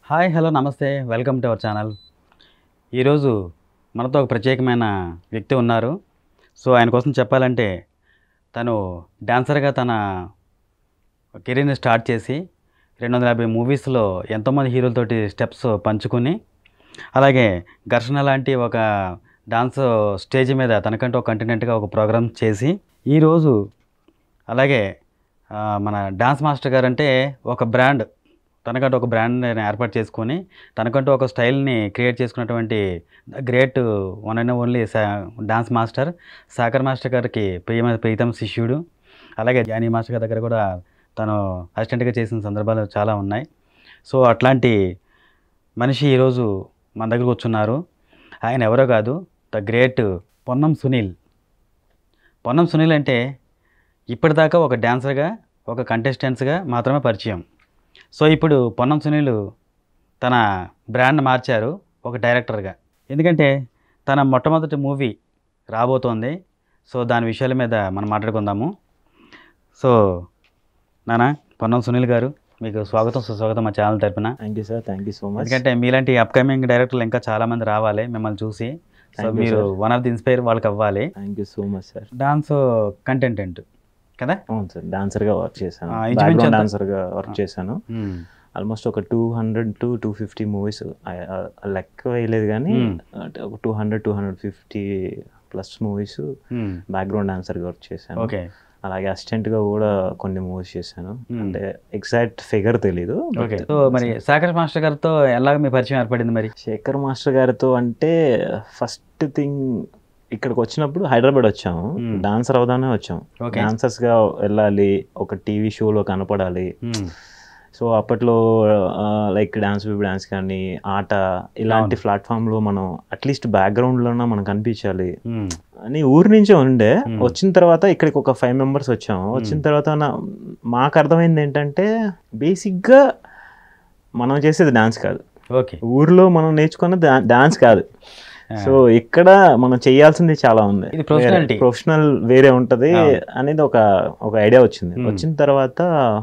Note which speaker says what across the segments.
Speaker 1: Hi hello నమస్తే welcome to our channel ఈరోజు మనతో ఒక ప్రత్యేకమైన వ్యక్తి ఉన్నారు సో ఆయన కోసం చెప్పాలంటే తను డాన్సర్గా తన కెరీర్ని స్టార్ట్ చేసి రెండు వందల యాభై మూవీస్లో ఎంతోమంది హీరోలతోటి స్టెప్స్ పంచుకుని అలాగే ఘర్షణ లాంటి ఒక డాన్స్ స్టేజ్ మీద తనకంటూ ఒక కంటినెంట్గా ఒక ప్రోగ్రామ్ చేసి ఈరోజు అలాగే ఆ, మన డాన్స్ మాస్టర్ గారు అంటే ఒక బ్రాండ్ తనకంటూ ఒక బ్రాండ్ ఏర్పాటు చేసుకొని తనకంటూ ఒక స్టైల్ని క్రియేట్ చేసుకున్నటువంటి great one and only dance master Sakar master గారికి ప్రియమ ప్రీతం శిష్యుడు అలాగే జానీ మాస్టర్ గారి దగ్గర కూడా తను అసిస్టెంట్గా చేసిన సందర్భాలు చాలా ఉన్నాయి సో అట్లాంటి మనిషి ఈరోజు మన దగ్గరకు వచ్చున్నారు ఆయన ఎవరో కాదు ద గ్రేట్ పొన్నం సునీల్ పొన్నం సునీల్ అంటే ఇప్పటిదాకా ఒక డాన్సర్గా ఒక కంటెస్టెంట్స్గా మాత్రమే పరిచయం సో ఇప్పుడు పొన్నం సునీల్ తన బ్రాండ్ మార్చారు ఒక డైరెక్టర్గా ఎందుకంటే తన మొట్టమొదటి మూవీ రాబోతోంది సో దాని విషయాల మీద మనం మాట్లాడుకుందాము సో నానా పొన్నం సునీల్ గారు మీకు స్వాగతం సుస్వాగతం మా ఛానల్ తరపున
Speaker 2: thank you sir thank you so much
Speaker 1: ఎందుకంటే మీలాంటి అప్కమింగ్ డైరెక్టర్లు ఇంకా చాలా మంది రావాలి మిమ్మల్ని చూసి సో
Speaker 2: Thank you,
Speaker 1: మీరు
Speaker 2: sir.
Speaker 1: One of the inspire వాళ్ళకి అవ్వాలి
Speaker 2: thank you so much sir
Speaker 1: dance కంటెంటెంట్ కదా
Speaker 2: అవును సార్ డాన్సర్గా వర్క్ చేశాను
Speaker 1: ఆ, ఇంచుమించు ఎంత?
Speaker 2: డాన్సర్గా వర్క్ చేశాను ఆల్మోస్ట్ ఒక two hundred to two fifty movies లెక్క వేయలేదు కానీ
Speaker 1: Hmm.
Speaker 2: అంటే ఒక two hundred two hundred fifty plus movies background డాన్సర్గా వర్క్ చేశాను
Speaker 1: ఓకే
Speaker 2: అలాగే అసిస్టెంట్గా కూడా కొన్ని మూవీస్ చేశాను
Speaker 1: Hmm.
Speaker 2: అంటే ఎగ్జాక్ట్ ఫిగర్ తెలీదు
Speaker 1: ఓకే సో మరి సాకర్ మాస్టర్ గారితో ఎలాగ మీ పరిచయం ఏర్పడింది మరి
Speaker 2: శేఖర్ మాస్టర్ గారితో అంటే ఫస్ట్ థింగ్ ఇక్కడికి వచ్చినప్పుడు హైదరాబాద్ వచ్చాము
Speaker 1: Hmm.
Speaker 2: డాన్సర్ అవుదానే వచ్చాము
Speaker 1: Okay.
Speaker 2: డాన్సర్స్ గా వెళ్ళాలి ఒక టీవీ షోలో కనపడాలి సో అప్పట్లో లైక్ డాన్స్ బేబీ డాన్స్ కానీ ఆట ఇలాంటి ప్లాట్ఫామ్ లో మనం అట్లీస్ట్ బ్యాక్గ్రౌండ్ లోనే మనం కనిపించాలి అని ఊరి నుంచే ఉండే
Speaker 1: Hmm.
Speaker 2: వచ్చిన తర్వాత ఇక్కడికి ఒక ఫైవ్ మెంబర్స్ వచ్చాము వచ్చిన తర్వాత నా- మాకు అర్థమైంది ఏంటంటే బేసిక్ గా మనం చేసేది డాన్స్ కాదు
Speaker 1: ఓకే
Speaker 2: ఊర్లో మనం నేర్చుకున్న డాన్స్ కాదు సో ఇక్కడ మనం చేయాల్సింది చాలా ఉంది
Speaker 1: ఇది professionality.
Speaker 2: ప్రొఫెషనల్ వేరే ఉంటది
Speaker 1: అవును.
Speaker 2: అనేది ఒక ఒక ఐడియా వచ్చింది
Speaker 1: Hmm.
Speaker 2: వచ్చిన తర్వాత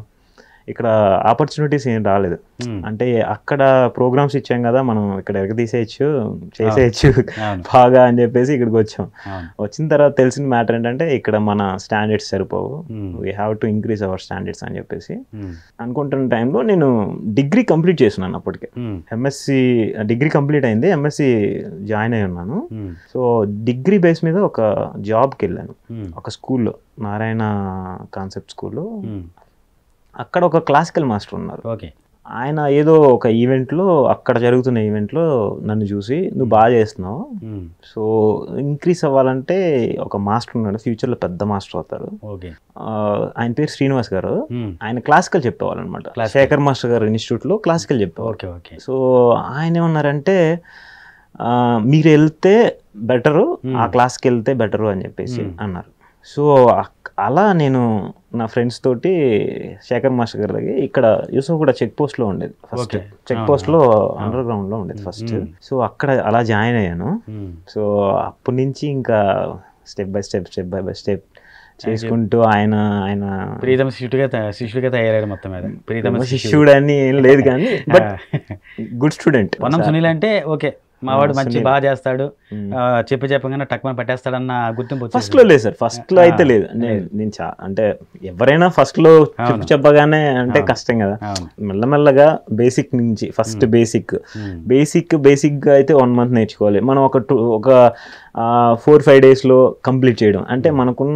Speaker 2: ఇక్కడ ఆపర్చునిటీస్ ఏం రాలేదు అంటే అక్కడ ప్రోగ్రామ్స్ ఇచ్చాం కదా మనం ఇక్కడ ఎగదీసేయచ్చు చేసేయచ్చు
Speaker 1: అవును
Speaker 2: బాగా అని చెప్పేసి ఇక్కడికి వచ్చాం
Speaker 1: అవును
Speaker 2: వచ్చిన తర్వాత తెలిసిన మ్యాటర్ ఏంటంటే ఇక్కడ మన స్టాండర్డ్స్ సరిపోవు
Speaker 1: Hmm.
Speaker 2: We have to increase our standards అని చెప్పేసి
Speaker 1: Hmm.
Speaker 2: అనుకుంటున్న టైంలో నేను డిగ్రీ కంప్లీట్ చేస్తున్నాను అప్పటికే
Speaker 1: Hmm.
Speaker 2: ఎంఎస్సి డిగ్రీ కంప్లీట్ అయింది ఎంఎస్సి జాయిన్ అయి ఉన్నాను
Speaker 1: Hmm.
Speaker 2: సో డిగ్రీ బేస్ మీద ఒక జాబ్కి వెళ్ళాను
Speaker 1: Hmm.
Speaker 2: ఒక స్కూల్లో నారాయణ కాన్సెప్ట్ స్కూల్లో
Speaker 1: Hmm.
Speaker 2: అక్కడ ఒక క్లాసికల్ మాస్టర్ ఉన్నారు
Speaker 1: ఓకే
Speaker 2: ఆయన ఏదో ఒక ఈవెంట్లో అక్కడ జరుగుతున్న ఈవెంట్లో నన్ను చూసి నువ్వు బాగా చేస్తున్నావు
Speaker 1: Hmm.
Speaker 2: సో ఇంక్రీస్ అవ్వాలంటే ఒక మాస్టర్ ఉన్నాడు ఫ్యూచర్లో పెద్ద మాస్టర్ అవుతారు
Speaker 1: ఓకే
Speaker 2: ఆ, ఆయన పేరు శ్రీనివాస్ గారు
Speaker 1: Hmm.
Speaker 2: ఆయన క్లాసికల్ చెప్పేవాళ్ళనమాట
Speaker 1: Classical.
Speaker 2: శేఖర్ మాస్టర్ గారు ఇన్స్టిట్యూట్లో క్లాసికల్ చెప్పేవారు
Speaker 1: ఓకే ఓకే
Speaker 2: సో ఆయన ఏమన్నారంటే ఆ, మీరు వెళ్తే బెటరు
Speaker 1: Hmm.
Speaker 2: ఆ క్లాస్కి వెళ్తే బెటరు అని చెప్పేసి
Speaker 1: Hmm.
Speaker 2: అన్నారు సో అక్- అలా నేను నా ఫ్రెండ్స్ తోటి శేఖర్ మాస్టర్ గారి దగ్గర ఇక్కడ యూసఫ్ కూడా చెక్ పోస్ట్ లో ఉండేది first
Speaker 1: Okay.
Speaker 2: Check
Speaker 1: Ah,
Speaker 2: post లో అండర్ గ్రౌండ్ లో ఉండేది ఫస్ట్
Speaker 1: Hmm.
Speaker 2: సో అక్కడ అలా జాయిన్ అయ్యాను
Speaker 1: Hmm.
Speaker 2: సో అప్పటి నుంచి ఇంకా step by step step by by step చేసుకుంటూ ఆయన ఆయన
Speaker 1: ప్రీతమ శిష్యుడిగా త- శిష్యుడిగా తయారయ్యాడు మొత్తం మీద ప్రీతమ శిష్యుడు
Speaker 2: శిష్యుడు అని ఏం లేదు కానీ but good student
Speaker 1: Ponnam Sunil అంటే ఓకే మా వాడు మంచి
Speaker 2: సునీల్.
Speaker 1: బాగా చేస్తాడు
Speaker 2: Hmm.
Speaker 1: ఆ, చెప్పి చెప్పగానే టక్మన్ పట్టేస్తాడన్న గుర్తింపు వచ్చేసింది.
Speaker 2: ఫస్ట్ లో లేదు సార్ ఫస్ట్ లో అయితే
Speaker 1: ఆ,
Speaker 2: లేదు నేను నేను చా- అంటే ఎవరైనా ఫస్ట్ లో చెప్పు
Speaker 1: అవును.
Speaker 2: చెప్పగానే అంటే
Speaker 1: అవును.
Speaker 2: కష్టం కదా
Speaker 1: అవును
Speaker 2: మెల్లమెల్లగా బేసిక్ నుంచి first basic
Speaker 1: Hmm.
Speaker 2: Basic basic గా అయితే వన్ మంత్ నేర్చుకోవాలి మనం ఒక టూ ఒక ఫోర్ ఫైవ్ డేస్ లో కంప్లీట్ చేయడం అంటే మనకున్న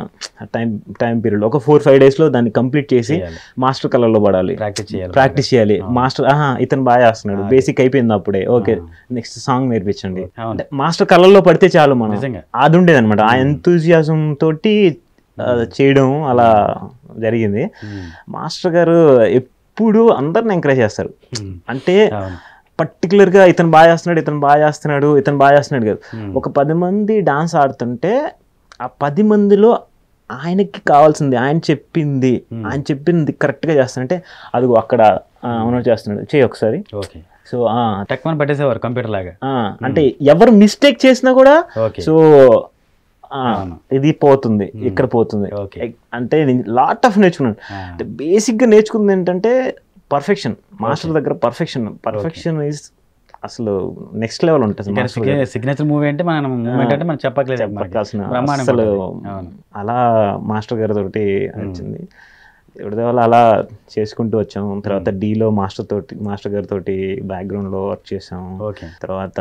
Speaker 2: టైం టైం పీరియడ్ ఒక ఫోర్ ఫైవ్ డేస్ లో దాన్ని కంప్లీట్ చేసి
Speaker 1: చేయాలి.
Speaker 2: మాస్టర్ కలర్ లో పడాలి
Speaker 1: ప్రాక్టీస్ చేయాలి
Speaker 2: ప్రాక్టీస్ చేయాలి మాస్టర్ ఆహా ఇతను బాగా చేస్తున్నాడు
Speaker 1: ఆ,
Speaker 2: బేసిక్ అయిపోయింది అప్పుడే ఓకే నెక్స్ట్ సాంగ్ నేర్పించండి
Speaker 1: అవును
Speaker 2: అంటే మాస్టర్ కళ్ళల్లో పడితే చాలు మనం
Speaker 1: నిజంగా
Speaker 2: అది ఉండేది అనమాట ఆ ఎంతూజియాజం తోటి ఆ, చేయడం అలా జరిగింది
Speaker 1: Hmm.
Speaker 2: మాస్టర్ గారు ఎప్పుడు అందరిని ఎంకరేజ్ చేస్తారు
Speaker 1: Hmm.
Speaker 2: అంటే
Speaker 1: అవును
Speaker 2: పర్టికులర్ గా ఇతను బాగా చేస్తున్నాడు ఇతను బాగా చేస్తున్నాడు ఇతను బాగా చేస్తున్నాడు కాదు
Speaker 1: Hmm.
Speaker 2: ఒక పది మంది డాన్స్ ఆడుతుంటే ఆ పది మందిలో ఆయనకి కావాల్సింది ఆయన చెప్పింది
Speaker 1: Hmm.
Speaker 2: ఆయన చెప్పింది కరెక్ట్ గా చేస్తానంటే అదిగో అక్కడ అవును చేస్తున్నాడు చేయి ఒకసారి
Speaker 1: ఓకే
Speaker 2: సో
Speaker 1: టక్మన్ పట్టేసేవారు కంప్యూటర్ లాగా
Speaker 2: అంటే ఎవరు మిస్టేక్ చేసినా కూడా
Speaker 1: ఓకే
Speaker 2: సో ఆ,
Speaker 1: అవును.
Speaker 2: ఇది పోతుంది ఇక్కడ పోతుంది
Speaker 1: ఓకే
Speaker 2: అంటే లాట్ ఆఫ్ నేర్చుకున్నాను
Speaker 1: ఆ.
Speaker 2: అంటే బేసిక్ గా నేర్చుకుంది ఏంటంటే పర్ఫెక్షన్ మాస్టర్ దగ్గర పర్ఫెక్షన్ పర్ఫెక్షన్ ఈజ్ అసలు నెక్స్ట్ లెవెల్ ఉంటుంది మాస్టర్ దగ్గర.
Speaker 1: సిగ్నేచర్ మూవీ అంటే మనం మూమెంట్ అంటే మనం చెప్పట్లేదు మనకి.
Speaker 2: చెప్పకాల్సిన
Speaker 1: బ్రహ్మాండంగా
Speaker 2: అసలు
Speaker 1: ఉంటుంది. అవును.
Speaker 2: అలా మాస్టర్ గారి తోటి వచ్చింది ఎవరి వల్ల అలా చేసుకుంటూ వచ్చాము తర్వాత డీలో మాస్టర్ తోటి మాస్టర్ గారి తోటి బ్యాక్గ్రౌండ్లో వర్క్ చేసాము
Speaker 1: ఓకే
Speaker 2: తర్వాత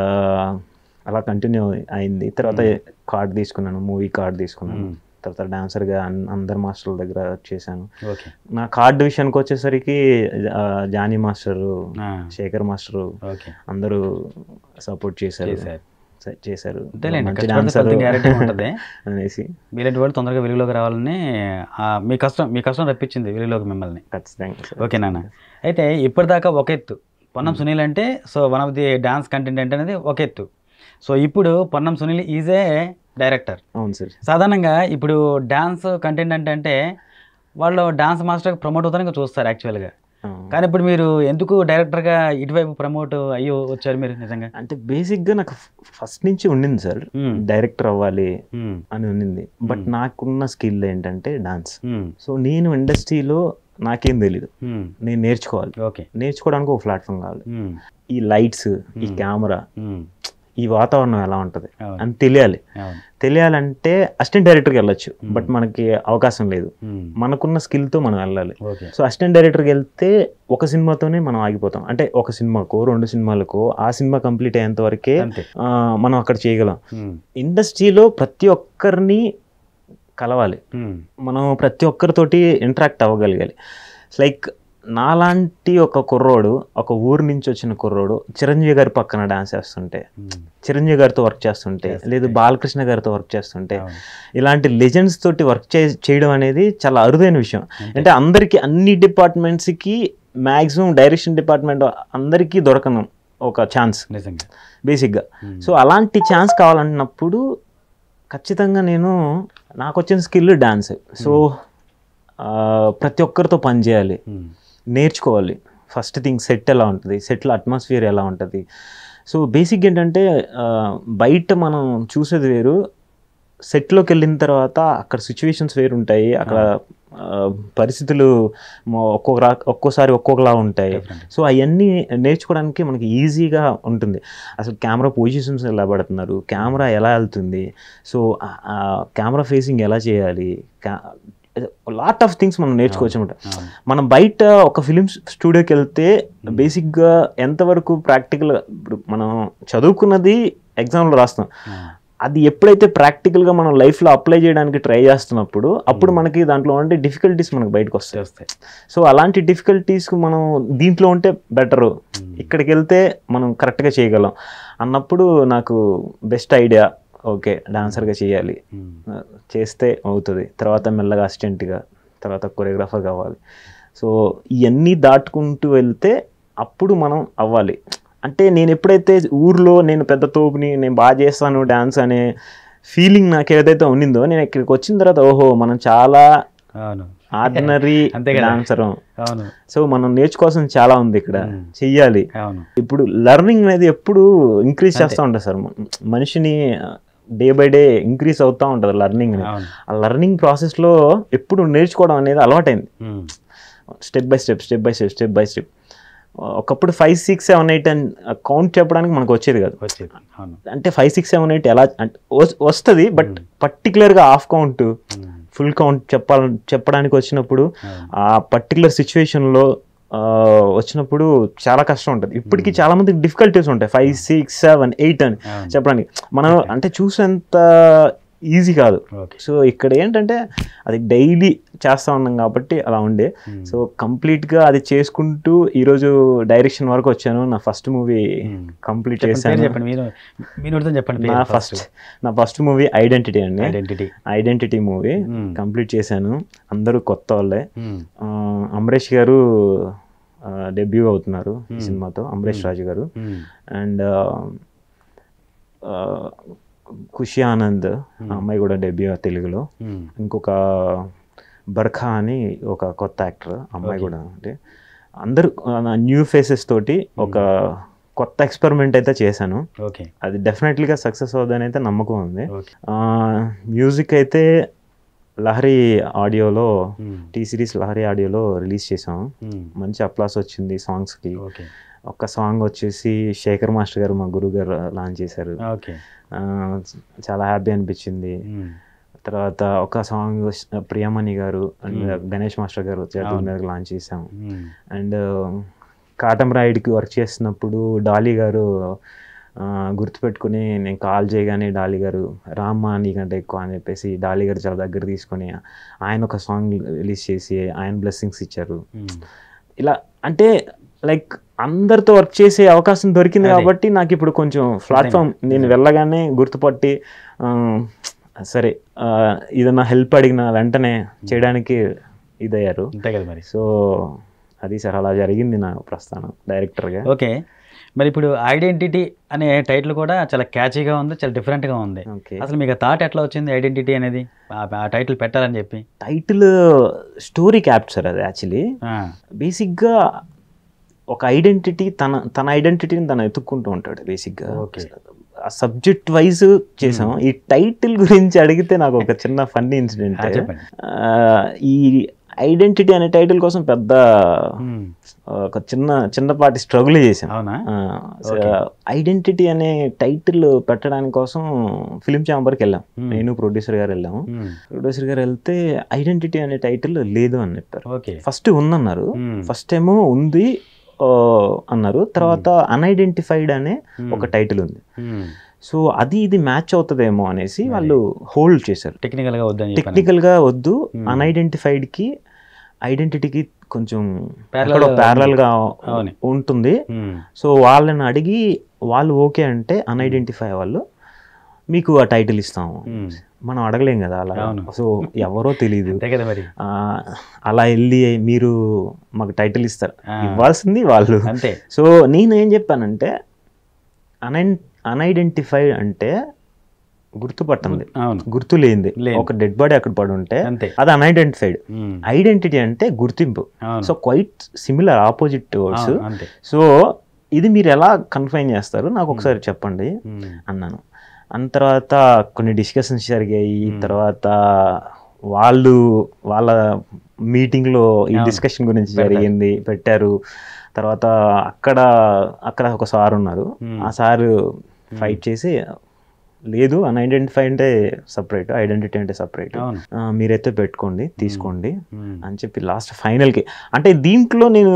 Speaker 2: అలా కంటిన్యూ అయింది తర్వాత కార్డ్ తీసుకున్నాను మూవీ కార్డ్ తీసుకున్నాను
Speaker 1: మ్మ్.
Speaker 2: తర్వాత డాన్సర్గా అందరు మాస్టర్ల దగ్గర చేశాను
Speaker 1: ఓకే
Speaker 2: నా కార్డు విషయానికి వచ్చేసరికి ఆ, జానీ మాస్టరు
Speaker 1: ఆ,
Speaker 2: శేఖర్ మాస్టరు
Speaker 1: ఓకే
Speaker 2: అందరూ సపోర్ట్ చేశారు
Speaker 1: చేశారు.
Speaker 2: స- చేశారు
Speaker 1: అంతేలేండి
Speaker 2: మంచి
Speaker 1: కష్టపడితే
Speaker 2: డాన్సర్
Speaker 1: ఫలితం గ్యారెంటీ ఉంటుంది
Speaker 2: అనేసి
Speaker 1: మీలాంటి వాళ్ళు తొందరగా వెలుగులోకి రావాలని ఆ, మీ కష్టం మీ కష్టం రప్పించింది వెలుగులోకి మిమ్మల్ని
Speaker 2: ఖచ్చితంగా సార్.
Speaker 1: ఓకే నాన్న అయితే ఇప్పటిదాకా ఒక ఎత్తు పొన్నం సునీల్ అంటే so one of the dance content అనేది ఒక ఎత్తు సో ఇప్పుడు Ponnam Sunil is a director
Speaker 2: అవును సార్
Speaker 1: సాధారణంగా ఇప్పుడు డాన్స్ కంటెంట్ అంటే అంటే వాళ్ళు డాన్స్ మాస్టర్కి ప్రమోట్ అవుతానికి చూస్తారు యాక్చువల్గా
Speaker 2: ఆ.
Speaker 1: కానీ ఇప్పుడు మీరు ఎందుకు డైరెక్టర్గా ఇటువైపు ప్రమోట్ అయ్యి వచ్చారు మీరు నిజంగా
Speaker 2: అంటే బేసిక్గా నాకు ఫస్ట్ నుంచి ఉండింది సార్
Speaker 1: మ్మ్.
Speaker 2: డైరెక్టర్ అవ్వాలి
Speaker 1: మ్మ్.
Speaker 2: అని ఉండింది బట్
Speaker 1: మ్మ్.
Speaker 2: నాకున్న స్కిల్ ఏంటంటే డాన్స్
Speaker 1: మ్మ్.
Speaker 2: సో నేను ఇండస్ట్రీలో నాకేం తెలీదు
Speaker 1: మ్మ్.
Speaker 2: నేను నేర్చుకోవాలి
Speaker 1: ఓకే
Speaker 2: నేర్చుకోవడానికి ఒక ప్లాట్ఫామ్ కావాలి
Speaker 1: మ్మ్.
Speaker 2: ఈ లైట్స్ ఈ
Speaker 1: మ్మ్.
Speaker 2: కెమెరా
Speaker 1: మ్మ్.
Speaker 2: ఈ వాతావరణం ఎలా ఉంటుంది
Speaker 1: అవును
Speaker 2: అని తెలియాలి
Speaker 1: అవును
Speaker 2: తెలియాలంటే అసిస్టెంట్ డైరెక్టర్కి వెళ్ళొచ్చు
Speaker 1: మ్మ్.
Speaker 2: బట్ మనకి అవకాశం లేదు
Speaker 1: మ్మ్.
Speaker 2: మనకున్న స్కిల్తో మనం వెళ్ళాలి
Speaker 1: ఓకే
Speaker 2: సో అసిస్టెంట్ డైరెక్టర్కి వెళ్తే ఒక సినిమాతోనే మనం ఆగిపోతాం అంటే ఒక సినిమాకో రెండు సినిమాలకో ఆ సినిమా కంప్లీట్ అయ్యేంత వరకే
Speaker 1: అంతే
Speaker 2: ఆ, మనం అక్కడ చేయగలం
Speaker 1: మ్మ్.
Speaker 2: ఇండస్ట్రీలో ప్రతి ఒక్కరిని కలవాలి
Speaker 1: మ్మ్.
Speaker 2: మనం ప్రతి ఒక్కరితోటి ఇంటరాక్ట్ అవ్వగలగాలి లైక్ నాలాంటి ఒక కుర్రోడు ఒక ఊరు నుంచి వచ్చిన కుర్రోడు చిరంజీవి గారి పక్కన డాన్స్ చేస్తుంటే
Speaker 1: మ్మ్.
Speaker 2: చిరంజీవి గారితో వర్క్ చేస్తుంటే
Speaker 1: చేస్తుంటే.
Speaker 2: లేదు బాలకృష్ణ గారితో వర్క్ చేస్తుంటే
Speaker 1: అవును.
Speaker 2: ఇలాంటి లెజెండ్స్ తోటి వర్క్ చే చేయడం అనేది చాలా అరుదైన విషయం
Speaker 1: అంతే.
Speaker 2: అంటే అందరికి అన్ని డిపార్ట్మెంట్స్కి మ్యాక్సిమం డైరెక్షన్ డిపార్ట్మెంట్ అందరికీ దొరకను ఒక ఛాన్స్
Speaker 1: నిజంగా
Speaker 2: బేసిక్గా
Speaker 1: మ్మ్.
Speaker 2: సో అలాంటి ఛాన్స్ కావాలన్నప్పుడు ఖచ్చితంగా నేను నాకు వచ్చిన స్కిల్ డాన్స్ సో ఆ, ప్రతి ఒక్కరితో పని చేయాలి
Speaker 1: మ్మ్.
Speaker 2: నేర్చుకోవాలి ఫస్ట్ థింగ్ సెట్ ఎలా ఉంటుంది సెట్లో అట్మాస్ఫియర్ ఎలా ఉంటుంది సో బేసిక్ ఏంటంటే ఆ, బయట మనం చూసేది వేరు సెట్లోకి వెళ్ళిన తర్వాత అక్కడ సిచ్యువేషన్స్ వేరు ఉంటాయి అక్కడ ఆ, పరిస్థితులు మొ- ఒక్కొక్క రా- ఒక్కోసారి ఒక్కొక్కలా ఉంటాయి
Speaker 1: Different.
Speaker 2: సో అవన్నీ నేర్చుకోవడానికి మనకి ఈజీగా ఉంటుంది అసలు కెమెరా పొజిషన్స్ ఎలా పడుతున్నారు కెమెరా ఎలా వెళ్తుంది సో కెమెరా ఫేసింగ్ ఎలా చేయాలి లాట్ ఆఫ్ థింగ్స్ మనం నేర్చుకోవచ్చు అనమాట
Speaker 1: అవును.
Speaker 2: మనం బయట ఒక ఫిలిం స్టూడియోకి వెళ్తే బేసిక్గా ఎంతవరకు ప్రాక్టికల్ ఇప్పుడు మనం చదువుకున్నది ఎగ్జామ్లో రాస్తాం
Speaker 1: ఆ.
Speaker 2: అది ఎప్పుడైతే ప్రాక్టికల్గా మనం లైఫ్లో అప్లై చేయడానికి ట్రై చేస్తున్నప్పుడు అప్పుడు మనకి దాంట్లో ఉండే డిఫికల్టీస్ మనకు బయటకు వస్తాయి
Speaker 1: చేస్తాయి
Speaker 2: సో అలాంటి డిఫికల్టీస్ మనం దీంట్లో ఉంటే బెటరు ఇక్కడికి వెళ్తే మనం కరెక్ట్గా చేయగలం అన్నప్పుడు నాకు బెస్ట్ ఐడియా ఓకే డాన్సర్గా చేయాలి
Speaker 1: మ్మ్.
Speaker 2: చేస్తే అవుతుంది తర్వాత మెల్లగా అసిస్టెంట్గా తర్వాత కొరియోగ్రాఫర్ కావాలి సో ఇవన్నీ దాటుకుంటూ వెళ్తే అప్పుడు మనం అవ్వాలి అంటే నేను ఎప్పుడైతే ఊర్లో నేను పెద్ద తోపుని నేను బాగా చేస్తాను డ్యాన్స్ అనే ఫీలింగ్ నాకు ఏదైతే ఉండిందో నేను ఇక్కడికి వచ్చిన తర్వాత ఓహో మనం చాలా
Speaker 1: అవును
Speaker 2: ఆర్డినరీ
Speaker 1: అంతే కదా.
Speaker 2: డాన్సర్
Speaker 1: అవును
Speaker 2: సో మనం నేర్చుకోవాల్సిన చాలా ఉంది ఇక్కడ
Speaker 1: మ్మ్.
Speaker 2: చెయ్యాలి
Speaker 1: అవును
Speaker 2: ఇప్పుడు లెర్నింగ్ అనేది ఎప్పుడు ఇంక్రీజ్ చేస్తూ ఉంటుంది సార్ మనిషిని డే బై డే ఇంక్రీజ్ అవుతూ ఉంటుంది లెర్నింగ్
Speaker 1: అవును
Speaker 2: ఆ లెర్నింగ్ ప్రాసెస్లో ఎప్పుడు నేర్చుకోవడం అనేది అలవాటైంది
Speaker 1: మ్మ్.
Speaker 2: Step by step step by step step by step ఒకప్పుడు ఫైవ్ సిక్స్ సెవెన్ ఎయిట్ అని కౌంట్ చెప్పడానికి మనకు వచ్చేది కాదు
Speaker 1: వచ్చేది అవును
Speaker 2: అంటే ఫైవ్ సిక్స్ సెవెన్ ఎయిట్ ఎలా అంటే వస్తుంది బట్ పర్టికులర్గా హాఫ్ కౌంట్
Speaker 1: మ్మ్.
Speaker 2: ఫుల్ కౌంట్ చెప్పాల చెప్పడానికి వచ్చినప్పుడు
Speaker 1: అవును.
Speaker 2: ఆ పర్టికులర్ సిచ్యువేషన్లో వచ్చినప్పుడు చాలా కష్టం ఉంటుంది ఇప్పటికీ చాలా మందికి డిఫికల్టీస్ ఉంటాయి ఫైవ్ సిక్స్ సెవెన్ ఎయిట్ అని
Speaker 1: అవును.
Speaker 2: చెప్పడానికి మనం అంటే చూసేంత ఈజీ కాదు
Speaker 1: ఓకే
Speaker 2: సో ఇక్కడ ఏంటంటే అది డైలీ చేస్తూ ఉన్నాం కాబట్టి అలా ఉండే
Speaker 1: మ్మ్.
Speaker 2: సో కంప్లీట్గా అది చేసుకుంటూ ఈరోజు డైరెక్షన్ వరకు వచ్చాను నా ఫస్ట్ మూవీ
Speaker 1: మ్మ్.
Speaker 2: కంప్లీట్
Speaker 1: చెప్పండి పేరు
Speaker 2: చేశాను
Speaker 1: చెప్పండి మీరు మీ నోటితో చెప్పండి
Speaker 2: నా ఫస్ట్ నా ఫస్ట్ మూవీ ఐడెంటిటీ అండి
Speaker 1: ఐడెంటిటీ
Speaker 2: ఐడెంటిటీ మూవీ కంప్లీట్ చేశాను అందరూ కొత్త వాళ్ళే ఆ, అమరేష్ గారు డెబ్యూ అవుతున్నారు ఈ
Speaker 1: Hmm.
Speaker 2: సినిమాతో అమరేష్ రాజు గారు అండ్ ఖుషి ఆనంద్ ఆ అమ్మాయి కూడా డెబ్యూ తెలుగులో ఇంకొక బర్ఖా అని ఒక కొత్త యాక్టర్ అమ్మాయి
Speaker 1: Okay.
Speaker 2: కూడా అంటే అందరూ న్యూ ఫేసెస్ తోటి ఒక కొత్త ఎక్స్పెరిమెంట్ అయితే చేశాను
Speaker 1: ఓకే
Speaker 2: అది డెఫినెట్లీగా సక్సెస్ అవుతుందని అయితే నమ్మకం ఉంది
Speaker 1: ఓకే
Speaker 2: మ్యూజిక్ అయితే లహరి ఆడియోలో
Speaker 1: మ్మ్.
Speaker 2: టీ సిరీస్ లహరి ఆడియోలో రిలీజ్ చేసాం
Speaker 1: మ్మ్.
Speaker 2: మంచి అప్లాస్ వచ్చింది సాంగ్స్కి
Speaker 1: ఓకే
Speaker 2: ఒక సాంగ్ వచ్చేసి శేఖర్ మాస్టర్ గారు మా గురువు గారు లాంచ్ చేశారు
Speaker 1: ఓకే
Speaker 2: ఆ, చాలా హ్యాపీ అనిపించింది
Speaker 1: మ్మ్.
Speaker 2: తర్వాత ఒక సాంగ్ ప్రియమణి గారు అండ్ గణేష్ మాస్టర్ గారు చేతుల మీద లాంచ్ చేసాం
Speaker 1: మ్మ్.
Speaker 2: అండ్ కాటం రాయిడ్కి వర్క్ చేసినప్పుడు డాలీ గారు ఆ, గుర్తుపెట్టుకుని నేను కాల్ చేయగానే డాలీ గారు రామ్మా నీకంటే ఎక్కువ అని చెప్పేసి డాలీ గారు చాలా దగ్గర తీసుకొని ఆయన ఒక సాంగ్ రిలీజ్ చేసి ఆయన బ్లెస్సింగ్స్ ఇచ్చారు
Speaker 1: మ్మ్.
Speaker 2: ఇలా అంటే లైక్ అందరితో వర్క్ చేసే అవకాశం దొరికింది
Speaker 1: అదే.
Speaker 2: కాబట్టి నాకు ఇప్పుడు కొంచెం ప్లాట్ఫామ్ నేను వెళ్ళగానే గుర్తుపట్టి ఆ, సరే ఆ, ఏదైనా హెల్ప్ అడిగిన వెంటనే చేయడానికి ఇదయ్యారు
Speaker 1: అంతే కదా మరి
Speaker 2: సో అది సార్ అలా జరిగింది నా ప్రస్థానం డైరెక్టర్గా
Speaker 1: ఓకే మరి ఇప్పుడు ఐడెంటిటీ అనే టైటిల్ కూడా చాలా క్యాచీగా ఉంది చాలా డిఫరెంట్గా ఉంది
Speaker 2: ఓకే
Speaker 1: అసలు మీకు థాట్ ఎట్లా వచ్చింది ఐడెంటిటీ అనేది ఆ- ఆ టైటిల్ పెట్టాలని చెప్పి
Speaker 2: టైటిల్ స్టోరీ క్యాప్ట్ సార్ అది యాక్చువల్లీ
Speaker 1: ఆ,
Speaker 2: బేసిక్గా ఒక ఐడెంటిటీ తన తన ఐడెంటిటీని తను ఎత్తుక్కుంటూ ఉంటాడు బేసిక్గా
Speaker 1: Okay.
Speaker 2: ఆ సబ్జెక్ట్ వైజ్ చేసాం ఈ టైటిల్ గురించి అడిగితే నాకు ఒక చిన్న ఫన్నీ ఇన్సిడెంట్
Speaker 1: ఆ, చెప్పండి
Speaker 2: ఈ ఐడెంటిటీ అనే టైటిల్ కోసం పెద్ద
Speaker 1: మ్మ్.
Speaker 2: ఒక చిన్న చిన్నపాటి స్ట్రగుల్ చేసాం
Speaker 1: అవునా
Speaker 2: ఐడెంటిటీ అనే టైటిల్ పెట్టడానికి కోసం ఫిలిం ఛాంబర్కి వెళ్ళాం
Speaker 1: Hmm.
Speaker 2: నేను ప్రొడ్యూసర్ గారు వెళ్ళాము
Speaker 1: మ్మ్.
Speaker 2: ప్రొడ్యూసర్ గారు వెళ్తే ఐడెంటిటీ అనే టైటిల్ లేదు అని చెప్పారు
Speaker 1: ఓకే
Speaker 2: ఫస్ట్ ఉందన్నారు
Speaker 1: మ్మ్.
Speaker 2: ఫస్ట్ ఏమో ఉంది ఆ, అన్నారు తర్వాత అన్ఐడెంటిఫైడ్ అనే ఒక టైటిల్ ఉంది
Speaker 1: మ్మ్.
Speaker 2: సో అది ఇది మ్యాచ్ అవుతుందేమో అనేసి వాళ్ళు హోల్డ్ చేశారు
Speaker 1: టెక్నికల్గా వద్దని చెప్పాను
Speaker 2: టెక్నికల్ గా వద్దు
Speaker 1: Hmm.
Speaker 2: అన్ఐడెంటిఫైడ్ కి ఐడెంటిటీకి కొంచెం
Speaker 1: Parallel
Speaker 2: ఎక్కడో
Speaker 1: గా
Speaker 2: ప్యారలల్ గా
Speaker 1: అవును.
Speaker 2: ఉంటుంది
Speaker 1: మ్మ్.
Speaker 2: సో వాళ్ళని అడిగి వాళ్ళు ఓకే అంటే అన్ఐడెంటిఫై వాళ్ళు మీకు ఆ టైటిల్ ఇస్తాము
Speaker 1: మ్మ్.
Speaker 2: మనం అడగలేం కదా అలా
Speaker 1: అవును.
Speaker 2: సో ఎవరో తెలియదు
Speaker 1: అంతే కదా మరి
Speaker 2: ఆ, అలా వెళ్ళి మీరు మాకు టైటిల్ ఇస్తారు
Speaker 1: ఆ.
Speaker 2: ఇవ్వాల్సింది వాళ్ళు
Speaker 1: అంతే
Speaker 2: సో నేను ఏం చెప్పానంటే అన్ఐ అన్ఐడెంటిఫైడ్ అంటే గుర్తుపట్టండి
Speaker 1: అవును
Speaker 2: గుర్తు లేనిది
Speaker 1: లేనిది.
Speaker 2: ఒక డెడ్ బాడీ అక్కడ పడి ఉంటే
Speaker 1: అంతే
Speaker 2: అది అన్ఐడెంటిఫైడ్
Speaker 1: మ్మ్.
Speaker 2: ఐడెంటిటీ అంటే గుర్తింపు
Speaker 1: అవును
Speaker 2: so quite similar opposite words
Speaker 1: అవును, అంతే
Speaker 2: సో ఇది మీరు ఎలా కన్ఫైన్ చేస్తారు నాకు ఒకసారి చెప్పండి
Speaker 1: మ్మ్.
Speaker 2: అన్నాను అన్న తర్వాత కొన్ని డిస్కషన్స్ జరిగాయి
Speaker 1: Hmm.
Speaker 2: తర్వాత వాళ్ళు వాళ్ళ మీటింగ్లో ఈ
Speaker 1: అవును.
Speaker 2: డిస్కషన్ గురించి
Speaker 1: పెడతారు.
Speaker 2: జరిగింది పెట్టారు తర్వాత అక్కడ అక్కడ ఒక సార్ ఉన్నారు
Speaker 1: Hmm.
Speaker 2: ఆ సారు ఫైట్ చేసి లేదు అన్ఐడెంటిఫై అంటే సపరేట్ ఐడెంటిటీ అంటే సపరేట్
Speaker 1: అవును
Speaker 2: మీరైతే పెట్టుకోండి తీసుకోండి
Speaker 1: మ్మ్.
Speaker 2: అని చెప్పి లాస్ట్ ఫైనల్కి అంటే దీంట్లో నేను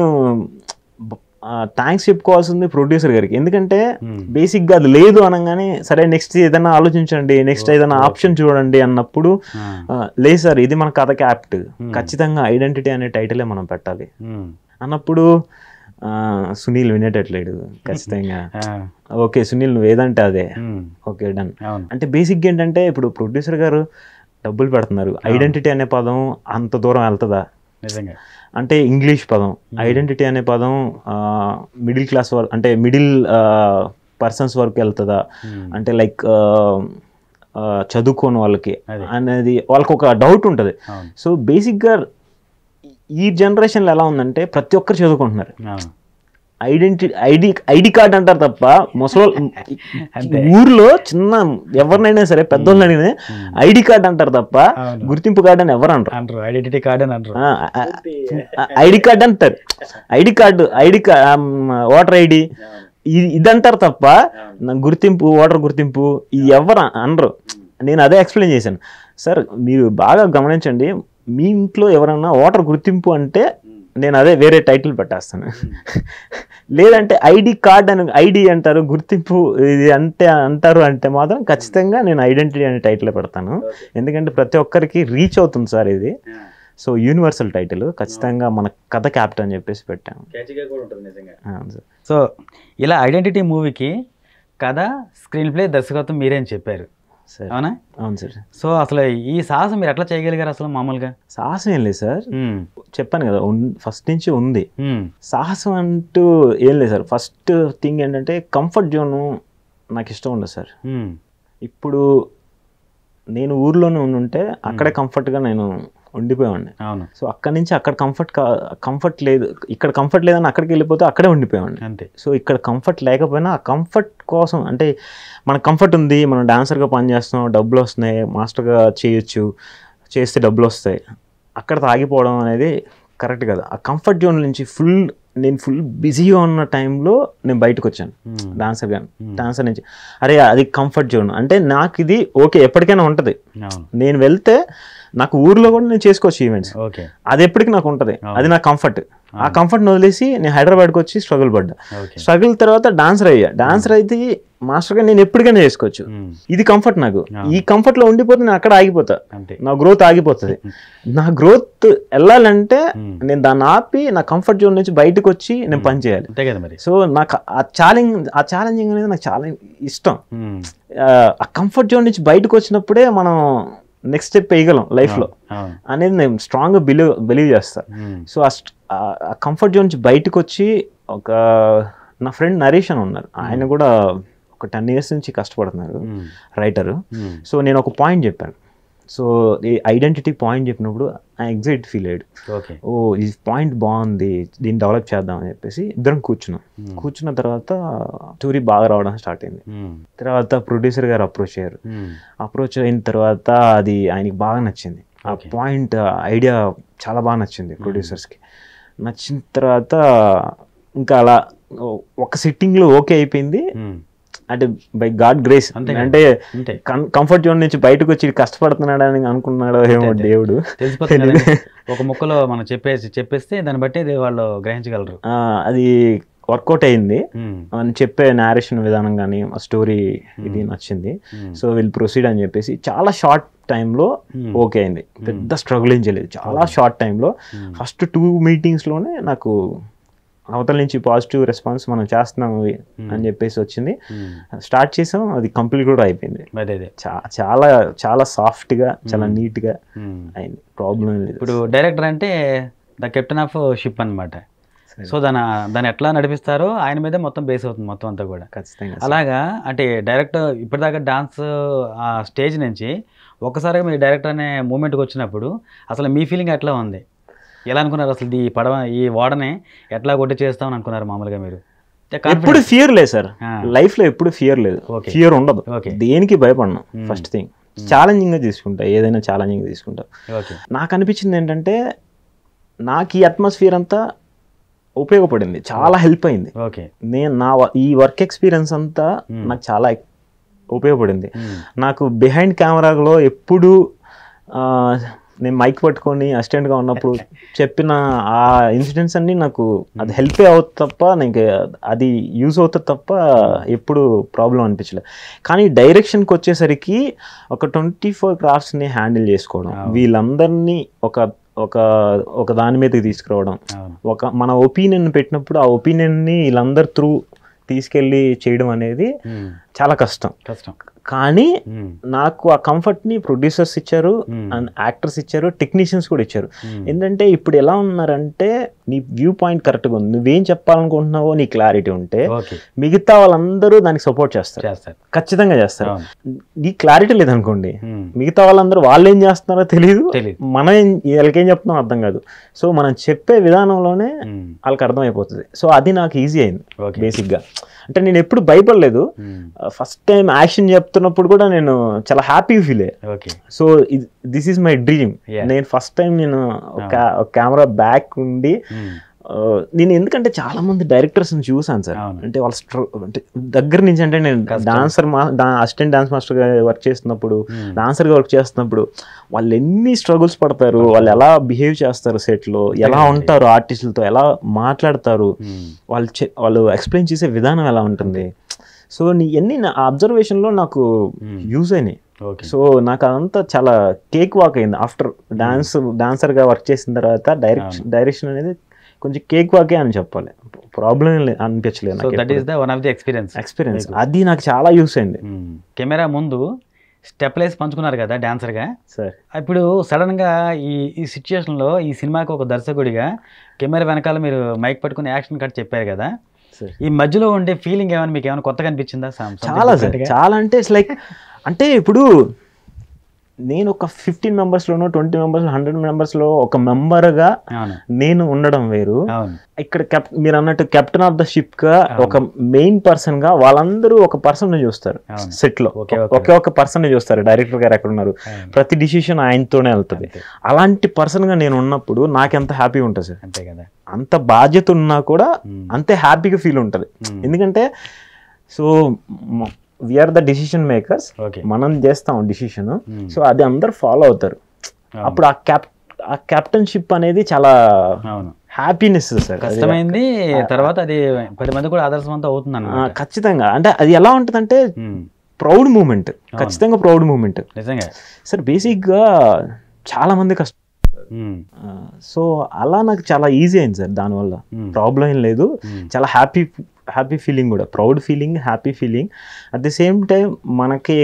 Speaker 2: థ్యాంక్స్ చెప్పుకోవాల్సింది ప్రొడ్యూసర్ గారికి ఎందుకంటే
Speaker 1: మ్మ్.
Speaker 2: బేసిక్గా అది లేదు అనగానే సరే నెక్స్ట్ ఏదైనా ఆలోచించండి నెక్స్ట్ ఏదైనా ఆప్షన్ చూడండి అన్నప్పుడు
Speaker 1: ఆ.
Speaker 2: ఆ, లేదు సార్ ఇది మన కథకి యాప్ట్
Speaker 1: Hmm.
Speaker 2: ఖచ్చితంగా ఐడెంటిటీ అనే టైటిలే మనం పెట్టాలి
Speaker 1: మ్మ్.
Speaker 2: అన్నప్పుడు ఆ, సునీల్ వినేటట్లేడు ఖచ్చితంగా
Speaker 1: ఆ.
Speaker 2: ఓకే సునీల్ నువ్వు ఏదంటే అదే
Speaker 1: మ్మ్.
Speaker 2: ఓకే డన్
Speaker 1: అవును
Speaker 2: అంటే బేసిక్గా ఏంటంటే ఇప్పుడు ప్రొడ్యూసర్ గారు డబ్బులు పెడుతున్నారు ఐడెంటిటీ అనే పదం అంత దూరం వెళ్తుందా
Speaker 1: నిజంగా
Speaker 2: అంటే ఇంగ్లీష్ పదం ఐడెంటిటీ అనే పదం మిడిల్ క్లాస్ వరకు అంటే మిడిల్ పర్సన్స్ వరకు వెళ్తుందా
Speaker 1: మ్మ్.
Speaker 2: అంటే లైక్ చదువుకోని వాళ్ళకి
Speaker 1: అదే.
Speaker 2: అనేది వాళ్ళకి ఒక డౌట్ ఉంటుంది
Speaker 1: అవును
Speaker 2: సో బేసిక్గా ఈ జనరేషన్లో ఎలా ఉందంటే ప్రతి ఒక్కరు చదువుకుంటున్నారు
Speaker 1: అవును
Speaker 2: ఐడెంటిటీ ఐడి ఐడి కార్డ్ అంటారు తప్ప ముసలి
Speaker 1: అంతే.
Speaker 2: ఊర్లో చిన్న ఎవరినైనా సరే పెద్దోళ్ళని అడిగినా ఐడి కార్డ్ అంటారు తప్ప
Speaker 1: అవును.
Speaker 2: గుర్తింపు కార్డు అని ఎవరు అంటారు
Speaker 1: అంటారు ఐడెంటిటీ కార్డ్ అని అంటారు
Speaker 2: ఐడి కార్డ్ అంటారు ID card ID voter ID ఇది అంటారు తప్ప నా గుర్తింపు ఓటర్ గుర్తింపు ఈ ఎవరు అనరు నేను అదే ఎక్స్ప్లెయిన్ చేశాను సార్ మీరు బాగా గమనించండి మీ ఇంట్లో ఎవరన్నా ఓటర్ గుర్తింపు అంటే నేను అదే వేరే టైటిల్ పెట్టేస్తాను లేదంటే ఐడి కార్డ్ అని ఐడి అంటారు గుర్తింపు ఇది అంటే అంటారు అంటే మాత్రం ఖచ్చితంగా నేను ఐడెంటిటీ అనే టైటిల్ పెడతాను ఎందుకంటే ప్రతి ఒక్కరికి రీచ్ అవుతుంది సార్ ఇది సో యూనివర్సల్ టైటిల్ ఖచ్చితంగా మన కథ క్యాప్ట్ అని చెప్పేసి పెట్టాము అవును సార్
Speaker 1: సో ఇలా ఐడెంటిటీ మూవీకి కథ స్క్రీన్ ప్లే దర్శకత్వం మీరేం చెప్పారు
Speaker 2: సార్
Speaker 1: అవునా
Speaker 2: అవును సార్
Speaker 1: సో అసలు ఈ సాహసం మీరు ఎట్లా చేయగలిగారు అసలు మామూలుగా
Speaker 2: సాహసం ఏం లేదు సార్
Speaker 1: మ్మ్.
Speaker 2: చెప్పాను కదా ఫస్ట్ నుంచి ఉంది
Speaker 1: మ్మ్.
Speaker 2: సాహసం అంటూ ఏం లేదు సార్ ఫస్ట్ థింగ్ ఏంటంటే కంఫర్ట్ జోన్ నాకు ఇష్టం ఉండదు సార్
Speaker 1: మ్మ్.
Speaker 2: ఇప్పుడు నేను ఊర్లోనే ఉండుంటే అక్కడే కంఫర్ట్గా నేను ఉండిపోయేవాడిని
Speaker 1: అవును
Speaker 2: సో అక్కడి నుంచి అక్కడ కంఫర్ట్ కంఫర్ట్ లేదు ఇక్కడ కంఫర్ట్ లేదని అక్కడికి వెళ్ళిపోతే అక్కడే ఉండిపోయేవాడిని
Speaker 1: అంతే
Speaker 2: సో ఇక్కడ కంఫర్ట్ లేకపోయినా ఆ కంఫర్ట్ కోసం అంటే మన కంఫర్ట్ ఉంది మనం డాన్సర్గా పనిచేస్తున్నాం డబ్బులు వస్తున్నాయి మాస్టర్గా చేయొచ్చు చేస్తే డబ్బులు వస్తాయి అక్కడ తాగిపోవడం అనేది కరెక్ట్ కదా ఆ కంఫర్ట్ జోన్ నుంచి ఫుల్ నేను ఫుల్ బిజీగా ఉన్న టైంలో నేను బయటకు వచ్చాను
Speaker 1: మ్మ్.
Speaker 2: డాన్సర్ గాను డాన్సర్ నుంచి అరే అది కంఫర్ట్ జోన్ అంటే నాకు ఇది ఓకే ఎప్పటికైనా ఉంటుంది
Speaker 1: అవును
Speaker 2: నేను వెళ్తే నాకు ఊర్లో కూడా నేను చేసుకోవచ్చు ఈవెంట్స్
Speaker 1: ఓకే
Speaker 2: అది ఎప్పటికీ నాకు ఉంటుంది అది నా కంఫర్ట్ ఆ కంఫర్ట్ని వదిలేసి నేను హైదరాబాద్కి వచ్చి స్ట్రగుల్ పడ్డా
Speaker 1: ఓకే
Speaker 2: స్ట్రగుల్ తర్వాత డాన్సర్ అయ్యా డాన్సర్ అయితే మాస్టర్గా నేను ఎప్పటికైనా చేసుకోవచ్చు
Speaker 1: మ్మ్.
Speaker 2: ఇది కంఫర్ట్ నాకు ఈ కంఫర్ట్ లో ఉండిపోతే నేను అక్కడ ఆగిపోతా
Speaker 1: అంతే
Speaker 2: నా గ్రోత్ ఆగిపోతుంది నా గ్రోత్ వెళ్ళాలంటే
Speaker 1: మ్మ్.
Speaker 2: నేను దాన్ని ఆపి నా కంఫర్ట్ జోన్ నుంచి బయటకు వచ్చి నేను పని చేయాలి
Speaker 1: అంతే కదా మరి
Speaker 2: సో నాకు ఆ ఛాలెంజ్ ఆ ఛాలెంజింగ్ అనేది నాకు చాలా ఇష్టం
Speaker 1: మ్మ్.
Speaker 2: ఆ, ఆ కంఫర్ట్ జోన్ నుంచి బయటకు వచ్చినప్పుడే మనం నెక్స్ట్ స్టెప్ వేయగలం లైఫ్లో
Speaker 1: అవును
Speaker 2: అనేది నేను స్ట్రాంగ్గా బిలీవ్ బిలీవ్ చేస్తాను
Speaker 1: మ్మ్.
Speaker 2: సో ఆ స్ట్- ఆ- ఆ కంఫర్ట్ జోన్ నుంచి బయటకు వచ్చి ఒక నా ఫ్రెండ్ నరేష్ అని ఉన్నారు ఆయన కూడా ఒక టెన్ ఇయర్స్ నుంచి కష్టపడుతున్నారు
Speaker 1: మ్మ్.
Speaker 2: రైటరు
Speaker 1: మ్మ్.
Speaker 2: సో నేను ఒక పాయింట్ చెప్పాను సో ఈ ఐడెంటిటీ పాయింట్ చెప్పినప్పుడు ఆ ఎగ్జైట్ ఫీల్ అయ్యాడు
Speaker 1: ఓకే
Speaker 2: ఓ ఈ పాయింట్ బాగుంది దీన్ని డెవలప్ చేద్దాం అని చెప్పేసి ఇద్దరం కూర్చున్నాం
Speaker 1: మ్మ్.
Speaker 2: కూర్చున్న తర్వాత స్టోరీ బాగా రావడం స్టార్ట్ అయింది
Speaker 1: మ్మ్.
Speaker 2: తర్వాత ప్రొడ్యూసర్ గారు అప్రోచ్ అయ్యారు
Speaker 1: మ్మ్. అప్రోచ్
Speaker 2: అప్రోచ్ అయిన తర్వాత అది ఆయనకి బాగా నచ్చింది ఆ
Speaker 1: Okay.
Speaker 2: పాయింట్ ఐడియా చాలా బాగా నచ్చింది ప్రొడ్యూసర్స్కి నచ్చిన తర్వాత ఇంకా అలా ఓ- ఒక సిట్టింగ్లో ఓకే అయిపోయింది
Speaker 1: మ్మ్.
Speaker 2: అంటే బై గాడ్ గ్రేస్
Speaker 1: అంతే కదా.
Speaker 2: అంటే
Speaker 1: అంతే
Speaker 2: కంఫర్ట్ జోన్ నుంచి బయటకు వచ్చి కష్టపడుతున్నాడు అని అనుకున్నాడో ఏమో
Speaker 1: అంతే.
Speaker 2: దేవుడు
Speaker 1: తెలిసిపోతుంది కదండి. ఒక ముక్కలో మనం చెప్పేసి చెప్పేస్తే దాన్ని బట్టి ఇది వాళ్ళు గ్రహించగలరు
Speaker 2: ఆ, అది వర్కౌట్ అయింది
Speaker 1: మ్మ్.
Speaker 2: అని చెప్పే నేరేషన్ విధానం కానీ ఆ స్టోరీ ఇది నచ్చింది
Speaker 1: మ్మ్.
Speaker 2: సో విల్ ప్రొసీడ్ అని చెప్పేసి చాలా షార్ట్ టైంలో
Speaker 1: మ్మ్.
Speaker 2: ఓకే అయింది పెద్ద స్ట్రగుల్ ఏం చేయలేదు చాలా షార్ట్ టైంలో
Speaker 1: మ్మ్.
Speaker 2: ఫస్ట్ టూ మీటింగ్స్లోనే నాకు అవతల నుంచి పాజిటివ్ రెస్పాన్స్ మనం చేస్తున్నాము అని చెప్పేసి వచ్చింది
Speaker 1: మ్మ్.
Speaker 2: స్టార్ట్ చేసాం అది కంప్లీట్ కూడా అయిపోయింది
Speaker 1: అదే అదే
Speaker 2: చా- చాలా చాలా సాఫ్ట్గా చాలా నీట్గా
Speaker 1: మ్మ్.
Speaker 2: అయింది ప్రాబ్లం లేదు
Speaker 1: ఇప్పుడు డైరెక్టర్ అంటే ద కెప్టెన్ ఆఫ్ షిప్ అన్నమాట సో దాని దాన్ని ఎట్లా నడిపిస్తారో ఆయన మీదే మొత్తం బేస్ అవుతుంది మొత్తం అంతా కూడా
Speaker 2: ఖచ్చితంగా
Speaker 1: అలాగా అంటే డైరెక్ట్ ఇప్పటిదాకా డాన్స్ ఆ స్టేజ్ నుంచి ఒక్కసారిగా మీరు డైరెక్టర్ అనే మూమెంట్కి వచ్చినప్పుడు అసలు మీ ఫీలింగ్ ఎట్లా ఉంది ఎలా అనుకున్నారు అసలు ఈ పడవ ఈ ఓడని ఎట్లా కొట్టి చేస్తామని అనుకున్నారు మామూలుగా మీరు అంటే
Speaker 2: ఎప్పుడు
Speaker 1: confidence.
Speaker 2: ఫియర్ లేదు సార్
Speaker 1: ఆ.
Speaker 2: లైఫ్ లో ఎప్పుడు ఫియర్ లేదు
Speaker 1: Okay.
Speaker 2: ఫియర్ ఉండదు
Speaker 1: Okay.
Speaker 2: దేనికి భయపడను
Speaker 1: Hmm.
Speaker 2: ఫస్ట్ థింగ్ ఛాలెంజింగ్ గా తీసుకుంటా ఏదైనా ఛాలెంజింగ్ గా తీసుకుంటా
Speaker 1: ఓకే
Speaker 2: నాకు అనిపించింది ఏంటంటే నాకు ఈ అట్మాస్ఫియర్ అంతా ఉపయోగపడింది చాలా హెల్ప్ అయింది
Speaker 1: ఓకే
Speaker 2: నేను నా వ- ఈ వర్క్ ఎక్స్పీరియన్స్ అంతా నాకు చాలా ఉపయోగపడింది
Speaker 1: మ్మ్.
Speaker 2: నాకు బిహైండ్ కెమెరాలో ఎప్పుడు ఆ, నేను మైక్ పట్టుకొని అసిస్టెంట్గా ఉన్నప్పుడు చెప్పిన ఆ ఇన్సిడెంట్స్ అన్నీ నాకు అది హెల్ప్ అవుతుంది తప్ప నాకు అది యూజ్ అవుతుంది తప్ప ఎప్పుడు ప్రాబ్లం అనిపించలేదు కానీ డైరెక్షన్కి వచ్చేసరికి ఒక ట్వంటీ ఫోర్ క్రాఫ్ట్స్ని హ్యాండిల్ చేసుకోవడం వీళ్ళందరినీ ఒక ఒక ఒక దాని మీదకి తీసుకురావడం
Speaker 1: అవును
Speaker 2: ఒక మన ఒపీనియన్ పెట్టినప్పుడు ఆ ఒపీనియన్ని వీళ్ళందరి త్రూ తీసుకెళ్ళి చేయడం అనేది
Speaker 1: మ్మ్.
Speaker 2: చాలా కష్టం
Speaker 1: కష్టం
Speaker 2: కానీ
Speaker 1: మ్మ్.
Speaker 2: నాకు ఆ కంఫర్ట్ని ప్రొడ్యూసర్స్ ఇచ్చారు
Speaker 1: Hmm.
Speaker 2: అండ్ యాక్టర్స్ ఇచ్చారు టెక్నీషియన్స్ కూడా ఇచ్చారు
Speaker 1: Hmm.
Speaker 2: ఏంటంటే ఇప్పుడు ఎలా ఉన్నారంటే నీ వ్యూ పాయింట్ కరెక్ట్గా ఉంది నువ్వేం చెప్పాలనుకుంటున్నావో నీ క్లారిటీ ఉంటే
Speaker 1: ఓకే
Speaker 2: మిగతా వాళ్ళందరూ దానికి సపోర్ట్ చేస్తారు
Speaker 1: చేస్తారు
Speaker 2: ఖచ్చితంగా చేస్తారు
Speaker 1: అవును
Speaker 2: నీ క్లారిటీ లేదనుకోండి
Speaker 1: మ్మ్.
Speaker 2: మిగతా వాళ్ళందరూ వాళ్ళు ఏం చేస్తున్నారో తెలియదు
Speaker 1: తెలీదు
Speaker 2: మనం ఏం- వీళ్ళకేం చెప్తున్నాం అర్థం కాదు సో మనం చెప్పే విధానంలోనే
Speaker 1: మ్మ్.
Speaker 2: వాళ్ళకి అర్థమైపోతుంది సో అది నాకు ఈజీ అయింది
Speaker 1: ఓకే
Speaker 2: బేసిక్గా అంటే నేను ఎప్పుడు భయపడలేదు
Speaker 1: మ్మ్.
Speaker 2: ఫస్ట్ టైం యాక్షన్ చెప్తున్నప్పుడు కూడా నేను చాలా హ్యాపీ ఫీల్ అయ్యా
Speaker 1: okay
Speaker 2: so this is my dream
Speaker 1: Yeah.
Speaker 2: నేను ఫస్ట్ టైం నేను కెమెరా బ్యాక్ ఉండి
Speaker 1: మ్మ్.
Speaker 2: ఆ, నేను ఎందుకంటే చాలా మంది డైరెక్టర్స్ చూసాను సార్
Speaker 1: అవును.
Speaker 2: అంటే వాళ్ళ స్ట్ర- అంటే దగ్గర నుంచి అంటే నేను డాన్సర్ మా అసిస్టెంట్ డాన్స్ మాస్టర్ గా వర్క్ చేస్తున్నప్పుడు
Speaker 1: Hmm.
Speaker 2: డాన్సర్ గా వర్క్ చేస్తున్నప్పుడు వాళ్ళు ఎన్ని స్ట్రగుల్స్ పడతారు వాళ్ళు ఎలా బిహేవ్ చేస్తారు set లో ఎలా ఉంటారు ఆర్టిస్టులతో ఎలా మాట్లాడతారు
Speaker 1: మ్మ్.
Speaker 2: వాళ్ళు చె- వాళ్ళు ఎక్స్ప్లెయిన్ చేసే విధానం ఎలా ఉంటుంది సో నీ ఎన్ని నా అబ్జర్వేషన్లో నాకు యూజ్ అయినాయి
Speaker 1: ఓకే
Speaker 2: సో నాకు అదంతా చాలా కేక్ వాక్ అయింది ఆఫ్టర్ డాన్స్ డాన్సర్గా వర్క్ చేసిన తర్వాత డైరెక్షన్ డైరెక్షన్ అనేది కొంచెం కేక్ వాకే అని చెప్పాలి ప్రాబ్లం అనిపించలేదు
Speaker 1: సో దట్
Speaker 2: నాకు
Speaker 1: is the one of the experience
Speaker 2: experience అది నాకు చాలా యూస్ అయింది
Speaker 1: కెమెరా ముందు స్టెప్లేసి పంచుకున్నారు కదా డాన్సర్గా
Speaker 2: సార్
Speaker 1: ఇప్పుడు సడన్గా ఈ ఈ సిచ్యుయేషన్లో ఈ సినిమాకి ఒక దర్శకుడిగా కెమెరా వెనకాల మీరు మైక్ పట్టుకుని యాక్షన్ కట్ చెప్పారు కదా
Speaker 2: సార్
Speaker 1: ఈ మధ్యలో ఉండే ఫీలింగ్ ఏమైనా మీకు ఏమైనా కొత్తగా అనిపించిందా Sam? Something
Speaker 2: చాలా సార్
Speaker 1: different గా?
Speaker 2: చాలా అంటే ఇట్స్ లైక్ అంటే ఇప్పుడు నేను ఒక ఫిఫ్టీన్ మెంబర్స్లోనో ట్వంటీ మెంబర్స్ హండ్రెడ్ మెంబర్స్లో ఒక మెంబర్గా
Speaker 1: అవును
Speaker 2: నేను ఉండడం వేరు
Speaker 1: అవును
Speaker 2: ఇక్కడ కెప్ మీరు అన్నట్టు కెప్టెన్ ఆఫ్ ద షిప్ గా ఒక మెయిన్ పర్సన్ గా వాళ్ళందరూ ఒక పర్సన్ ని చూస్తారు
Speaker 1: అవును.
Speaker 2: సెట్ లో
Speaker 1: ఒకే ఒక-
Speaker 2: ఒకే ఒక పర్సన్ ని చూస్తారు డైరెక్టర్ గారు ఎక్కడ ఉన్నారు
Speaker 1: అవును.
Speaker 2: ప్రతి డిసిషన్ ఆయనతోనే వెళ్తుంది
Speaker 1: అంతే.
Speaker 2: అలాంటి పర్సన్ గా నేను ఉన్నప్పుడు నాకెంత హ్యాపీగా ఉంటుంది సార్
Speaker 1: అంతే కదా
Speaker 2: అంత బాధ్యత ఉన్నా కూడా
Speaker 1: ఉమ్.
Speaker 2: అంతే హ్యాపీగా ఫీల్ ఉంటుంది
Speaker 1: ఉమ్.
Speaker 2: ఎందుకంటే so we're the decision makers
Speaker 1: okay
Speaker 2: మనం చేస్తాం డిసిషన్
Speaker 1: ఉమ్.
Speaker 2: సో అది అందరు ఫాలో అవుతారు
Speaker 1: అవును.
Speaker 2: అప్పుడు ఆ క్యాప్ ఆ కెప్టెన్షిప్ అనేది చాలా
Speaker 1: అవును
Speaker 2: హ్యాపీనెస్ సార్ అది.
Speaker 1: కష్టమైంది తర్వాత అది పది మంది కూడా ఆదర్శవంతం అవుతుంది
Speaker 2: ఆ,
Speaker 1: అన్నమాట
Speaker 2: ఖచ్చితంగా అంటే అది ఎలా ఉంటుందంటే
Speaker 1: ఉమ్.
Speaker 2: ప్రౌడ్ మూమెంట్ ఖచ్చితంగా ప్రౌడ్ మూమెంట్
Speaker 1: నిజంగా
Speaker 2: సార్ బేసిక్గా చాలా మంది కష్టం
Speaker 1: ఉమ్.
Speaker 2: సో అలా నాకు చాలా ఈజీ అయింది సార్ దానివల్ల
Speaker 1: ఉమ్.
Speaker 2: ప్రాబ్లం ఏం లేదు
Speaker 1: ఉమ్.
Speaker 2: చాలా హ్యాపీ హ్యాపీ ఫీలింగ్ కూడా proud feeling happy feeling at the same time మనకి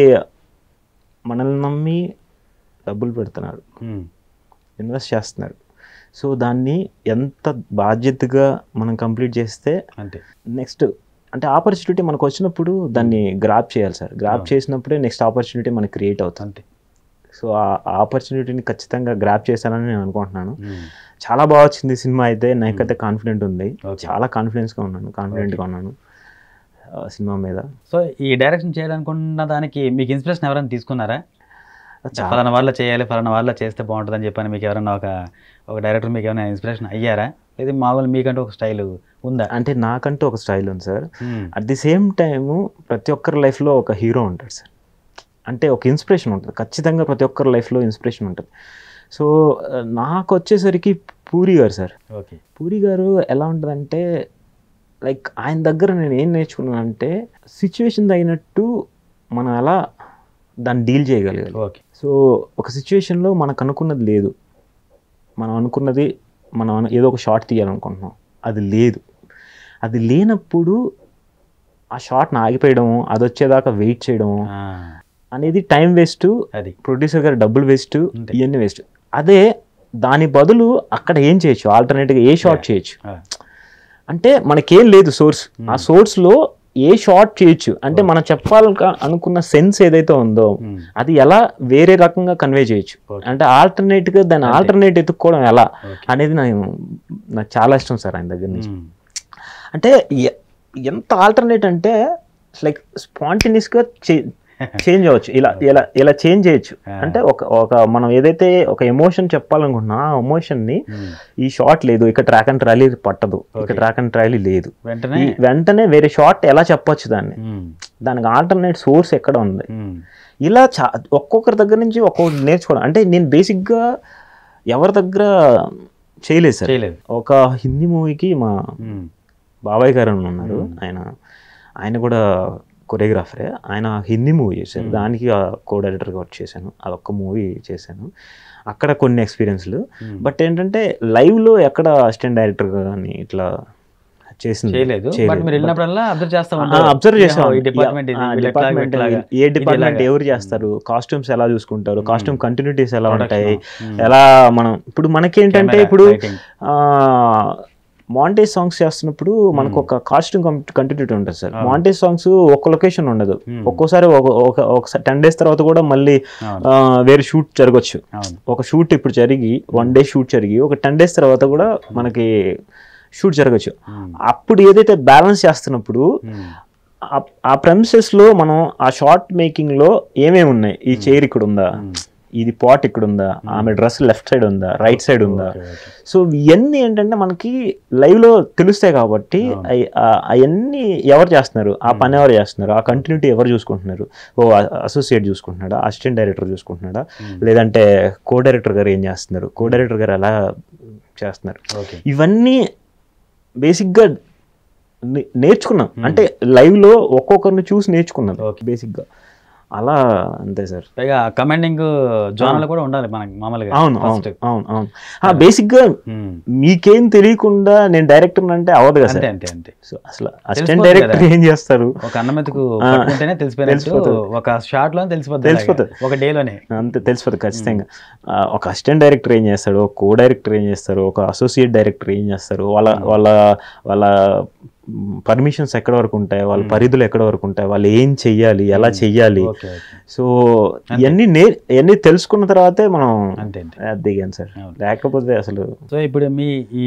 Speaker 2: మనల్ని నమ్మి డబ్బులు పెడుతున్నారు
Speaker 1: ఉమ్.
Speaker 2: ఇన్వెస్ట్ చేస్తున్నారు సో దాన్ని ఎంత బాధ్యతగా మనం కంప్లీట్ చేస్తే
Speaker 1: అంతే
Speaker 2: నెక్స్ట్ అంటే ఆపర్చునిటీ మనకు వచ్చినప్పుడు దాన్ని గ్రాప్ చేయాలి సార్ గ్రాప్ చేసినప్పుడే నెక్స్ట్ ఆపర్చునిటీ మనకి క్రియేట్ అవుతుంది
Speaker 1: అంతే
Speaker 2: సో ఆ ఆపర్చునిటీని ఖచ్చితంగా గ్రాప్ చేశానని నేను అనుకుంటున్నాను
Speaker 1: ఉమ్.
Speaker 2: చాలా బాగా వచ్చింది సినిమా అయితే నాకైతే కాన్ఫిడెంట్ ఉంది
Speaker 1: Okay.
Speaker 2: చాలా కాన్ఫిడెన్స్గా ఉన్నాను కాన్ఫిడెంట్గా ఉన్నాను ఆ, సినిమా మీద
Speaker 1: సో ఈ డైరెక్షన్ చేయాలనుకున్న దానికి మీకు ఇన్స్పిరేషన్ ఎవరైనా తీసుకున్నారా
Speaker 2: చాలా
Speaker 1: ఫలానా వాళ్ళ చేయాలి ఫలానా వాళ్ళ చేస్తే బాగుంటుందని చెప్పని మీకు ఎవరైనా ఒక ఒక డైరెక్టర్ మీకు ఏమైనా ఇన్స్పిరేషన్ అయ్యారా లేదా మామూలు మీకంటూ ఒక స్టైల్ ఉందా
Speaker 2: అంటే నాకంటూ ఒక స్టైల్ ఉంది సార్
Speaker 1: ఉమ్.
Speaker 2: అట్ ది సేమ్ టైము ప్రతి ఒక్కరి లైఫ్లో ఒక హీరో ఉంటాడు సార్ అంటే ఒక ఇన్స్పిరేషన్ ఉంటుంది ఖచ్చితంగా ప్రతి ఒక్కరి లైఫ్లో ఇన్స్పిరేషన్ ఉంటుంది సో ఆ, నాకు వచ్చేసరికి పూరి గారు సార్
Speaker 1: ఓకే
Speaker 2: పూరి గారు ఎలా ఉంటుందంటే లైక్ ఆయన దగ్గర నేను ఏం నేర్చుకున్నానంటే సిచ్యువేషన్ తగినట్టు మనం ఎలా దాన్ని డీల్ చేయగలగాలి
Speaker 1: ఓకే
Speaker 2: సో ఒక సిచ్యువేషన్లో మనకు అనుకున్నది లేదు మనం అనుకున్నది మనం అను- ఏదో ఒక షార్ట్ తీయాలనుకుంటున్నాం అది లేదు అది లేనప్పుడు ఆ షార్ట్ని ఆగిపోయడము అది వచ్చేదాకా వెయిట్ చేయడము
Speaker 1: ఆ,
Speaker 2: అనేది టైం వేస్ట్
Speaker 1: అది
Speaker 2: ప్రొడ్యూసర్ గారు డబ్బులు వేస్ట్
Speaker 1: అంతే.
Speaker 2: ఇవన్నీ వేస్ట్ అదే దాని బదులు అక్కడ ఏం చేయొచ్చు ఆల్టర్నేట్గా ఏ షార్ట్ చేయొచ్చు
Speaker 1: ఆ,
Speaker 2: అంటే మనకేం లేదు సోర్స్ ఆ సోర్స్లో ఏ షార్ట్ చేయొచ్చు అంటే మనం చెప్పాలి అనుకున్న సెన్స్ ఏదైతే ఉందో
Speaker 1: ఉమ్.
Speaker 2: అది ఎలా వేరే రకంగా కన్వే చేయొచ్చు
Speaker 1: Okay.
Speaker 2: అంటే ఆల్టర్నేట్గా దాని ఆల్టర్నేట్ ఎత్తుక్కోవడం ఎలా
Speaker 1: Okay.
Speaker 2: అనేది నేను నాకు చాలా ఇష్టం సార్ ఆయన దగ్గర నుంచి
Speaker 1: ఉమ్.
Speaker 2: అంటే ఎ- ఎంత ఆల్టర్నేట్ అంటే లైక్ స్పాంటినియస్గా చేంజ్ అవ్వచ్చు ఇలా ఇలా ఇలా చేంజ్ చేయొచ్చు అంటే ఒక ఒక మనం ఏదైతే ఒక ఎమోషన్ చెప్పాలనుకుంటున్నా ఆ ఎమోషన్ని
Speaker 1: ఉమ్.
Speaker 2: ఈ షార్ట్ లేదు ఇక్కడ ట్రాక్ అండ్ ట్రాలీ పట్టదు ఇక్కడ ట్రాక్ అండ్ ట్రాలీ లేదు
Speaker 1: వెంటనే
Speaker 2: ఈ వెంటనే వేరే షార్ట్ ఎలా చెప్పొచ్చు దాన్ని
Speaker 1: ఉమ్.
Speaker 2: దానికి ఆల్టర్నేట్ సోర్స్ ఎక్కడ ఉంది
Speaker 1: ఉమ్.
Speaker 2: ఇలా చా ఒక్కొక్కరి దగ్గర నుంచి ఒక్కొక్కటి నేర్చుకోవడం అంటే నేను బేసిక్గా ఎవరి దగ్గర చేయలేదు సార్
Speaker 1: చేయలేదు
Speaker 2: ఒక హిందీ మూవీకి మా
Speaker 1: ఉమ్.
Speaker 2: బాబాయ్ గారు అని ఉన్నారు ఆయన ఆయన కూడా కొరియోగ్రాఫరే ఆయన హిందీ మూవీ చేశారు దానికి కో డైరెక్టర్గా వర్క్ చేశాను అదొక్క మూవీ చేశాను అక్కడ కొన్ని ఎక్స్పీరియన్స్లు
Speaker 1: Hmm.
Speaker 2: బట్ ఏంటంటే లైవ్లో ఎక్కడ అసిస్టెంట్ డైరెక్టర్ కానీ ఇట్లా చేసింది
Speaker 1: చేయలేదు బట్ మీరు వెళ్ళినప్పుడల్లా అబ్జర్వ్ చేస్తా
Speaker 2: అబ్జర్వ్ చేసాం
Speaker 1: ఈ డిపార్ట్మెంట్ ఇది వీళ్ళు ఎట్లా,
Speaker 2: డిపార్ట్మెంట్
Speaker 1: ఇట్లాగా.
Speaker 2: ఏ డిపార్ట్మెంట్
Speaker 1: ఇలాగా.
Speaker 2: ఎవరు చేస్తారు కాస్ట్యూమ్స్ ఎలా చూసుకుంటారు కాస్ట్యూమ్ కంటిన్యూటీస్ ఎలా
Speaker 1: Production.
Speaker 2: ఉంటాయి
Speaker 1: Hmm.
Speaker 2: ఎలా మనం ఇప్పుడు మనకేంటంటే
Speaker 1: Camera,
Speaker 2: ఇప్పుడు
Speaker 1: lighting.
Speaker 2: మాంటేజ్ సాంగ్స్ చేస్తున్నప్పుడు మనకు ఒక కాస్ట్యూమ్ కంటిన్యూటీ ఉంటుంది సార్ మాంటేజ్ సాంగ్స్ ఒక్క లొకేషన్ ఉండదు
Speaker 1: Hmm.
Speaker 2: ఒక్కోసారి ఒక- ఒక ఒక టెన్ డేస్ తర్వాత కూడా మళ్ళీ
Speaker 1: అవును
Speaker 2: ఆ, వేరే షూట్ జరగచ్చు
Speaker 1: అవును
Speaker 2: ఒక షూట్ ఇప్పుడు జరిగి వన్ డే షూట్ జరిగి ఒక టెన్ డేస్ తర్వాత కూడా మనకి షూట్ జరగచ్చు
Speaker 1: ఉమ్.
Speaker 2: అప్పుడు ఏదైతే బ్యాలెన్స్ చేస్తున్నప్పుడు
Speaker 1: ఉమ్.
Speaker 2: ఆ- ఆ premises లో మనం ఆ షార్ట్ మేకింగ్ లో ఏమేమి ఉన్నాయి ఈ చైర్ ఇక్కడ ఉందా ఇది పాట్ ఇక్కడ ఉందా ఆమె డ్రెస్ లెఫ్ట్ సైడ్ ఉందా రైట్ సైడ్ ఉందా
Speaker 1: ఓకే, ఓకే.
Speaker 2: సో ఇవన్నీ ఏంటంటే మనకి live లో తెలుస్తాయి కాబట్టి అవన్నీ ఎవరు చేస్తున్నారు ఆ పని ఎవరు చేస్తున్నారు ఆ కంటిన్యూటీ ఎవరు చూసుకుంటున్నారు ఓ అసోసియేట్ చూసుకుంటున్నాడా అసిస్టెంట్ డైరెక్టర్ చూసుకుంటున్నాడా లేదంటే కో డైరెక్టర్ గారు ఏం చేస్తున్నారు కో డైరెక్టర్ గారు ఎలా చేస్తున్నారు
Speaker 1: ఓకే
Speaker 2: ఇవన్నీ బేసిక్గా నే- నేర్చుకున్నాం అంటే live లో ఒక్కొక్కరిని చూసి నేర్చుకున్నాం బేసిక్గా అలా అంతే సార్
Speaker 1: పైగా కమాండింగ్ జోనల్ కూడా ఉండాలి మనకి మామూలుగా
Speaker 2: అవును అవును
Speaker 1: ఫస్ట్
Speaker 2: అవును అవును ఆ, బేసిక్గా
Speaker 1: ఉమ్.
Speaker 2: మీకేం తెలియకుండా నేను డైరెక్టర్ అంటే అవ్వదు కదా
Speaker 1: అంతే
Speaker 2: సార్
Speaker 1: అంతే అంతే
Speaker 2: సో అసలు అసిస్టెంట్
Speaker 1: తెలిసిపోతుంది
Speaker 2: డైరెక్టర్ ఏం చేస్తారు
Speaker 1: ఒక అన్నమెతుకు పట్టుకుంటేనే తెలిసిపోయినట్టు
Speaker 2: తెలిసిపోతుంది.
Speaker 1: ఒక షార్ట్ లోనే తెలిసిపోతుంది
Speaker 2: తెలిసిపోతుంది.
Speaker 1: అలాగా. ఒక డే లోనే
Speaker 2: అంతే తెలిసిపోతుంది ఖచ్చితంగా ఆ, ఒక అసిస్టెంట్ డైరెక్టర్ ఏం చేస్తాడు ఒక కో డైరెక్టర్ ఏం చేస్తారు ఒక అసోసియేట్ డైరెక్టర్ ఏం చేస్తారు వాళ్ళ వాళ్ళ వాళ్ళ పర్మిషన్స్ ఎక్కడ వరకు ఉంటాయి వాళ్ళ పరిధులు ఎక్కడ వరకు ఉంటాయి వాళ్ళు ఏం చెయ్యాలి ఎలా చెయ్యాలి
Speaker 1: ఓకే ఓకే
Speaker 2: సో ఇవన్నీ నే ఇవన్నీ తెలుసుకున్న తర్వాతే మనం
Speaker 1: అంతే అంతే
Speaker 2: అది దిగాను సార్
Speaker 1: అవును.
Speaker 2: లేకపోతే అసలు
Speaker 1: సో ఇప్పుడు మీ ఈ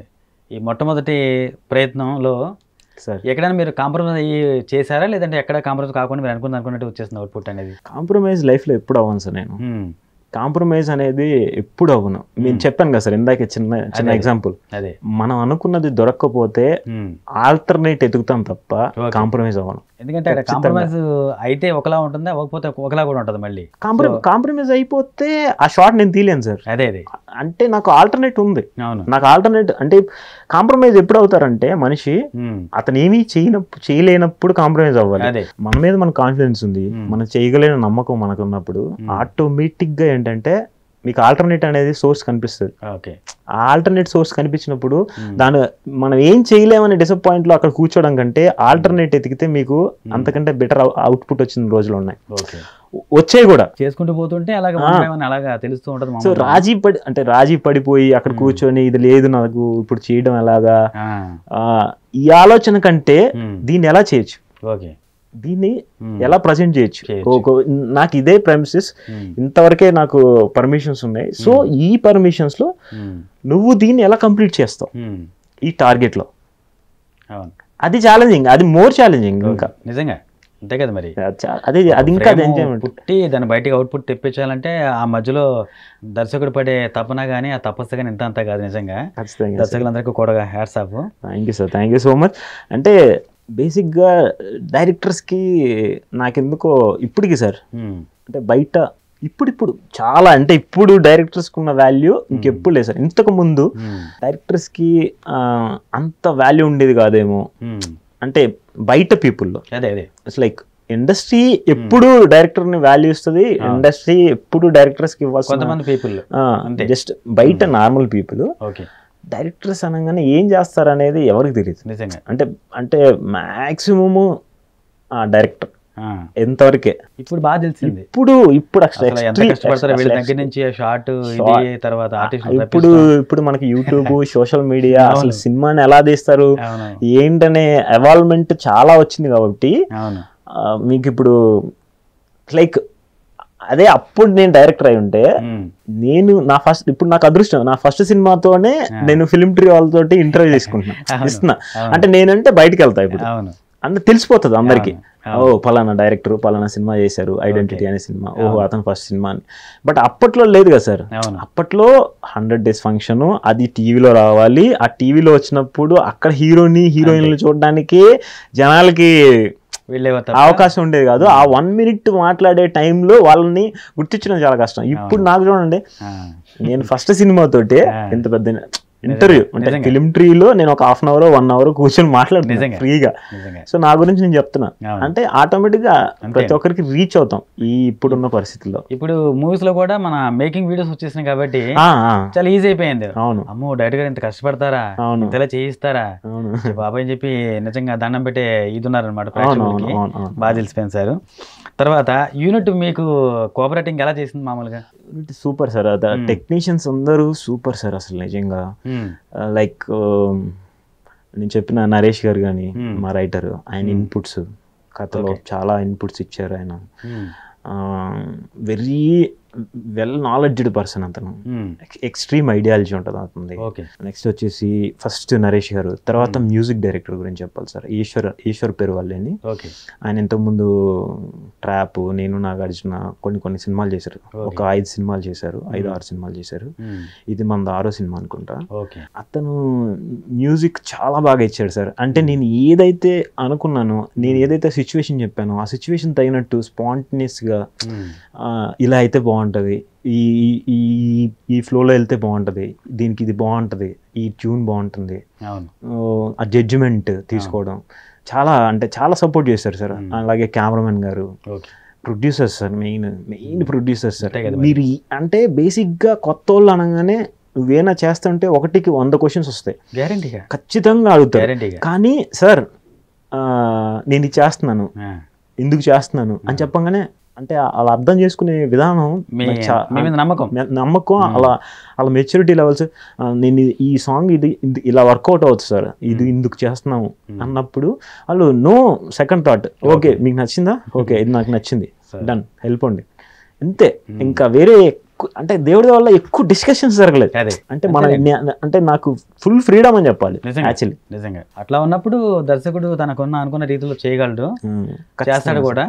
Speaker 1: ఈ మొట్టమొదటి ప్రయత్నంలో
Speaker 2: సార్
Speaker 1: ఎక్కడైనా మీరు కాంప్రమైజ్ అయ్యి చేశారా లేదంటే ఎక్కడ కాంప్రమైజ్ కాకుండా మీరు అనుకున్న అనుకున్నట్టు వచ్చేసింది అవుట్పుట్ అనేది
Speaker 2: కాంప్రమైజ్ లైఫ్లో ఎప్పుడు అవ్వను సార్ నేను
Speaker 1: మ్మ్.
Speaker 2: కాంప్రమైజ్ అనేది ఎప్పుడు అవ్వను నేను చెప్పాను కదా సార్ ఇందాక చిన్న చిన్న
Speaker 1: అదే.
Speaker 2: ఎగ్జాంపుల్
Speaker 1: అదే
Speaker 2: మనం అనుకున్నది దొరకకపోతే
Speaker 1: మ్మ్.
Speaker 2: ఆల్టర్నేట్ ఎదుగుతాం తప్ప
Speaker 1: Okay.
Speaker 2: కాంప్రమైజ్ అవ్వను
Speaker 1: ఎందుకంటే అక్కడ
Speaker 2: ఖచ్చితంగా.
Speaker 1: కాంప్రమైజ్ అయితే ఒకలా ఉంటుంది అవ్వకపోతే ఒకలా కూడా ఉంటుంది మళ్ళీ
Speaker 2: కాంప్ర కాంప్రమైజ్ అయిపోతే ఆ షార్ట్ నేను తీలేను సార్
Speaker 1: అదే అదే
Speaker 2: అంటే నాకు ఆల్టర్నేట్ ఉంది
Speaker 1: అవును
Speaker 2: నాకు ఆల్టర్నేట్ అంటే కాంప్రమైజ్ ఎప్పుడు అవుతారంటే మనిషి
Speaker 1: మ్మ్.
Speaker 2: అతను ఏమీ చేయనప్పుడు చేయలేనప్పుడు కాంప్రమైజ్ అవ్వాలి
Speaker 1: అదే
Speaker 2: మన మీద మన కాన్ఫిడెన్స్ ఉంది
Speaker 1: Hmm.
Speaker 2: మనం చేయగలిగిన నమ్మకం మనకు ఉన్నప్పుడు ఆటోమేటిక్ గా ఏంటంటే మీకు ఆల్టర్నేట్ అనేది సోర్స్ కనిపిస్తుంది
Speaker 1: ఓకే
Speaker 2: ఆ ఆల్టర్నేట్ సోర్స్ కనిపించినప్పుడు
Speaker 1: Hmm.
Speaker 2: దాని మనం ఏం చేయలేమని డిసప్పాయింట్ లో అక్కడ కూర్చోవడం కంటే ఆల్టర్నేట్ ఎతికితే మీకు అంతకంటే బెటర్ అవుట్పుట్ వచ్చిన రోజులు ఉన్నాయి
Speaker 1: ఓకే
Speaker 2: వచ్చాయి కూడా
Speaker 1: చేసుకుంటూ పోతుంటే అలాగే
Speaker 2: ఆ.
Speaker 1: one by one అలాగా తెలుస్తూ ఉంటుంది
Speaker 2: సో
Speaker 1: మామూలుగా.
Speaker 2: రాజీ పడి అంటే రాజీ పడిపోయి అక్కడ కూర్చొని ఇది లేదు నాకు ఇప్పుడు చేయడం ఎలాగా
Speaker 1: ఆ.
Speaker 2: ఆ, ఈ ఆలోచన కంటే
Speaker 1: మ్మ్.
Speaker 2: దీన్ని ఎలా చేయొచ్చు
Speaker 1: ఓకే
Speaker 2: దీన్ని
Speaker 1: మ్మ్.
Speaker 2: ఎలా ప్రజెంట్ చేయొచ్చు
Speaker 1: చేయొచ్చు.
Speaker 2: ఒక- నాకు ఇదే ప్రెమిసెస్
Speaker 1: మ్మ్.
Speaker 2: ఇంతవరకే నాకు పర్మిషన్స్ ఉన్నాయి సో ఈ పర్మిషన్స్ లో
Speaker 1: మ్మ్.
Speaker 2: నువ్వు దీన్ని ఎలా కంప్లీట్ చేస్తావు
Speaker 1: మ్మ్.
Speaker 2: ఈ టార్గెట్ లో
Speaker 1: అవును
Speaker 2: అది ఛాలెంజింగ్ అది మోర్ ఛాలెంజింగ్ ఇంకా
Speaker 1: నిజంగా అంతే కదా మరి
Speaker 2: అది చా- అది అది ఇంకా అది
Speaker 1: Frame
Speaker 2: ఎంజాయ్మెంట్
Speaker 1: పుట్టి దాన్ని బయటికి అవుట్పుట్ తెప్పించాలంటే ఆ మధ్యలో దర్శకుడు పడే తపన కానీ ఆ తపస్సు కానీ ఇంత అంత కాదు నిజంగా
Speaker 2: ఖచ్చితంగా
Speaker 1: దర్శకులందరికీ కూడా hats off
Speaker 2: thank you sir thank you so much అంటే బేసిక్గా డైరెక్టర్స్కి నాకెందుకో ఇప్పటికి సార్ అంటే బయట ఇప్పుడిప్పుడు చాలా అంటే ఇప్పుడు డైరెక్టర్స్కి ఉన్న వాల్యూ ఇంకెప్పుడు లేదు సార్ ఇంతకు ముందు డైరెక్టర్స్కి అంత వాల్యూ ఉండేది కాదేమో అంటే బయట పీపుల్లో
Speaker 1: అదే అదే
Speaker 2: ఇట్స్ లైక్ ఇండస్ట్రీ ఎప్పుడు డైరెక్టర్ ని వాల్యూ ఇస్తుంది ఇండస్ట్రీ ఎప్పుడు డైరెక్టర్స్ కి ఇవ్వాల్సిన
Speaker 1: కొంతమంది పీపుల్ అంతే.
Speaker 2: జస్ట్ బయట నార్మల్ పీపుల్
Speaker 1: ఓకే
Speaker 2: డైరెక్టర్స్ అనగానే ఏం చేస్తారు అనేది ఎవరికి తెలియదు
Speaker 1: నిజంగా
Speaker 2: అంటే అంటే మాక్సిమము డైరెక్టర్
Speaker 1: ఆ.
Speaker 2: ఎంతవరకే
Speaker 1: ఇప్పుడు బాగా తెలిసింది
Speaker 2: ఇప్పుడు ఇప్పుడు అసలు
Speaker 1: అసలు ఎంత
Speaker 2: extreme-
Speaker 1: కష్టపడతారో వీళ్ళ
Speaker 2: అసలు
Speaker 1: దగ్గర నుంచి షార్ట్ ఇది
Speaker 2: Short.
Speaker 1: తర్వాత ఆర్టిస్ట్
Speaker 2: ఇప్పుడు ఇప్పుడు మనకి యూట్యూబ్ సోషల్ మీడియా అసలు సినిమాని ఎలా తీస్తారు
Speaker 1: అవును
Speaker 2: ఏంటనే ఎవాల్వ్మెంట్ చాలా వచ్చింది కాబట్టి
Speaker 1: అవును
Speaker 2: ఆ, మీకు ఇప్పుడు లైక్ అదే అప్పుడు నేను డైరెక్టర్ అయి ఉంటే
Speaker 1: ఉమ్.
Speaker 2: నేను నా ఫస్ట్ ఇప్పుడు నాకు అదృష్టం నా ఫస్ట్ సినిమాతోనే నేను ఫిల్మ్ ట్రీ వాళ్ళతోటి ఇంటర్వ్యూ తీసుకుంటున్నా
Speaker 1: అవును.
Speaker 2: ఇస్తున్నా
Speaker 1: అవును.
Speaker 2: అంటే నేనంటే బయటికి వెళ్తా ఇప్పుడు
Speaker 1: అవును
Speaker 2: అంటే తెలిసిపోతుంది అందరికి
Speaker 1: అవును.
Speaker 2: ఓ పలానా డైరెక్టర్ పలానా సినిమా చేశారు ఐడెంటిటీ అనే సినిమా ఓహో అతను ఫస్ట్ సినిమా అని బట్ అప్పట్లో లేదు కదా సార్
Speaker 1: అవును
Speaker 2: అప్పట్లో హండ్రెడ్ డేస్ ఫంక్షన్ అది టీవీలో రావాలి ఆ టీవీలో వచ్చినప్పుడు అక్కడ హీరోని హీరోయిన్లు చూడడానికి జనాలకి
Speaker 1: వీళ్ళే
Speaker 2: అవకాశం ఉండేది కాదు ఆ వన్ మినిట్ మాట్లాడే టైంలో వాళ్ళని గుర్తించడం చాలా కష్టం ఇప్పుడు నాకు చూడండి నేను ఫస్ట్ సినిమాతోటే
Speaker 1: ఆ.
Speaker 2: ఇంత పెద్ద ఇంటర్వ్యూ అంటే
Speaker 1: నిజంగా.
Speaker 2: ఫిలిం ట్రీలో నేను ఒక half an hour one hour కూర్చొని మాట్లాడుతున్నాను
Speaker 1: నిజంగా.
Speaker 2: ఫ్రీగా
Speaker 1: నిజంగా
Speaker 2: సో నా గురించి నేను చెప్తున్నా
Speaker 1: అవును.
Speaker 2: అంటే ఆటోమేటిక్ గా ప్రతి ఒక్కరికి రీచ్ అవుతాం ఈ ఇప్పుడున్న పరిస్థితుల్లో
Speaker 1: ఇప్పుడు మూవీస్ లో కూడా మన మేకింగ్ వీడియోస్ వచ్చేసినాయి కాబట్టి
Speaker 2: ఆ, ఆ,
Speaker 1: చాలా ఈజీ అయిపోయింది
Speaker 2: అవును
Speaker 1: అమ్మో డైరెక్టర్ గారు ఇంత కష్టపడతారా
Speaker 2: అవును.
Speaker 1: ఇంతలా చేయిస్తారా
Speaker 2: అవును
Speaker 1: బాబాయ్ అని చెప్పి నిజంగా దండం పెట్టే ఇది ఉన్నారనమాట
Speaker 2: అవును అవును
Speaker 1: ప్రేక్షకులకి
Speaker 2: అవును అవును
Speaker 1: బాగా తెలిసిపోయింది సార్ తర్వాత యూనిట్ మీకు కోఆపరేటింగ్ ఎలా చేసింది మామూలుగా
Speaker 2: సూపర్ సార్ టెక్నీషియన్స్ అందరూ సూపర్ సార్ అసలు నిజంగా
Speaker 1: ఉమ్,
Speaker 2: లైక్ నేను చెప్పిన నరేష్ గారు కానీ
Speaker 1: Hmm.
Speaker 2: మా రైటర్ ఆయన ఇన్పుట్స్ కథలో చాలా ఇన్పుట్స్ ఇచ్చారు ఆయన
Speaker 1: ఉమ్,
Speaker 2: వెరీ వెల్ నాలెడ్జ్డ్ పర్సన్ అతను
Speaker 1: ఉమ్,
Speaker 2: ఎక్స్ట్రీమ్ ఐడియాలజీ ఉంటుంది అతనిది
Speaker 1: ఓకే
Speaker 2: నెక్స్ట్ వచ్చేసి ఫస్ట్ నరేష్ గారు తర్వాత మ్యూజిక్ డైరెక్టర్ గురించి చెప్పాలి సార్ ఈశ్వర్ ఈశ్వర్ పేరు వాళ్ళని
Speaker 1: ఓకే
Speaker 2: ఆయన ఇంతకుముందు ట్రాప్ నేను నాగార్జున కొన్ని కొన్ని సినిమాలు చేశారు ఒక ఐదు సినిమాలు చేశారు ఐదు ఆరు సినిమాలు చేశారు
Speaker 1: ఉమ్,
Speaker 2: ఇది మన ఆరో సినిమా అనుకుంటా
Speaker 1: ఓకే
Speaker 2: అతను మ్యూజిక్ చాలా బాగా ఇచ్చాడు సార్ అంటే నేను ఏదైతే అనుకున్నానో నేను ఏదైతే సిచ్యువేషన్ చెప్పానో ఆ సిచ్యువేషన్ తగినట్టు స్పాంటనియస్గా
Speaker 1: ఉమ్,
Speaker 2: ఇలా అయితే బాగుంటుంది ఈ ఈ- ఈ ఈ ఫ్లోలో వెళ్తే బాగుంటుంది దీనికి ఇది బాగుంటుంది ఈ ట్యూన్ బాగుంటుంది
Speaker 1: అవును
Speaker 2: ఓ, ఆ జడ్జిమెంట్ తీసుకోవడం చాలా అంటే చాలా సపోర్ట్ చేశారు సార్ అలాగే కెమెరామెన్ గారు
Speaker 1: okay
Speaker 2: producers sir main main producers sir
Speaker 1: అంతే కదా
Speaker 2: మీరు ఈ- అంటే బేసిక్గా కొత్త వాళ్ళు అనగానే నువ్వేనా చేస్తుంటే ఒకటికి వంద క్వశ్చన్స్ వస్తాయి
Speaker 1: గ్యారంటీగా
Speaker 2: ఖచ్చితంగా అడుగుతారు
Speaker 1: గ్యారంటీగా
Speaker 2: కానీ సార్ ఆ, నేను ఇది చేస్తున్నాను ఎందుకు చేస్తున్నాను అని చెప్పంగానే అంటే అలా అర్థం చేసుకునే విధానం
Speaker 1: మీ
Speaker 2: నాకు చా-
Speaker 1: మీ మీద నమ్మకం
Speaker 2: మె- నమ్మకం అలా అలా మెచ్యూరిటీ లెవెల్స్ నేను ఇది- ఈ సాంగ్ ఇది ఇది ఇలా వర్కౌట్ అవుతుంది సార్ ఇది ఇందుకు చేస్తున్నాము అన్నప్పుడు వాళ్ళు నో సెకండ్ థాట్ ఓకే మీకు నచ్చిందా ఓకే ఇది నాకు నచ్చింది
Speaker 1: Sir.
Speaker 2: డన్ వెళ్ళిపోండి అంతే ఇంకా వేరే ఎక్కువ అంటే దేవుడి వల్ల ఎక్కువ డిస్కషన్స్ జరగలేదు
Speaker 1: అదే
Speaker 2: అంటే మన నే- అంటే నాకు ఫుల్ ఫ్రీడమ్ అని చెప్పాలి
Speaker 1: నిజంగా.
Speaker 2: యాక్చువల్లీ
Speaker 1: నిజంగా అట్లా ఉన్నప్పుడు దర్శకుడు తనకున్న అనుకున్న రీతిలో చేయగలడు చేస్తాడు కూడా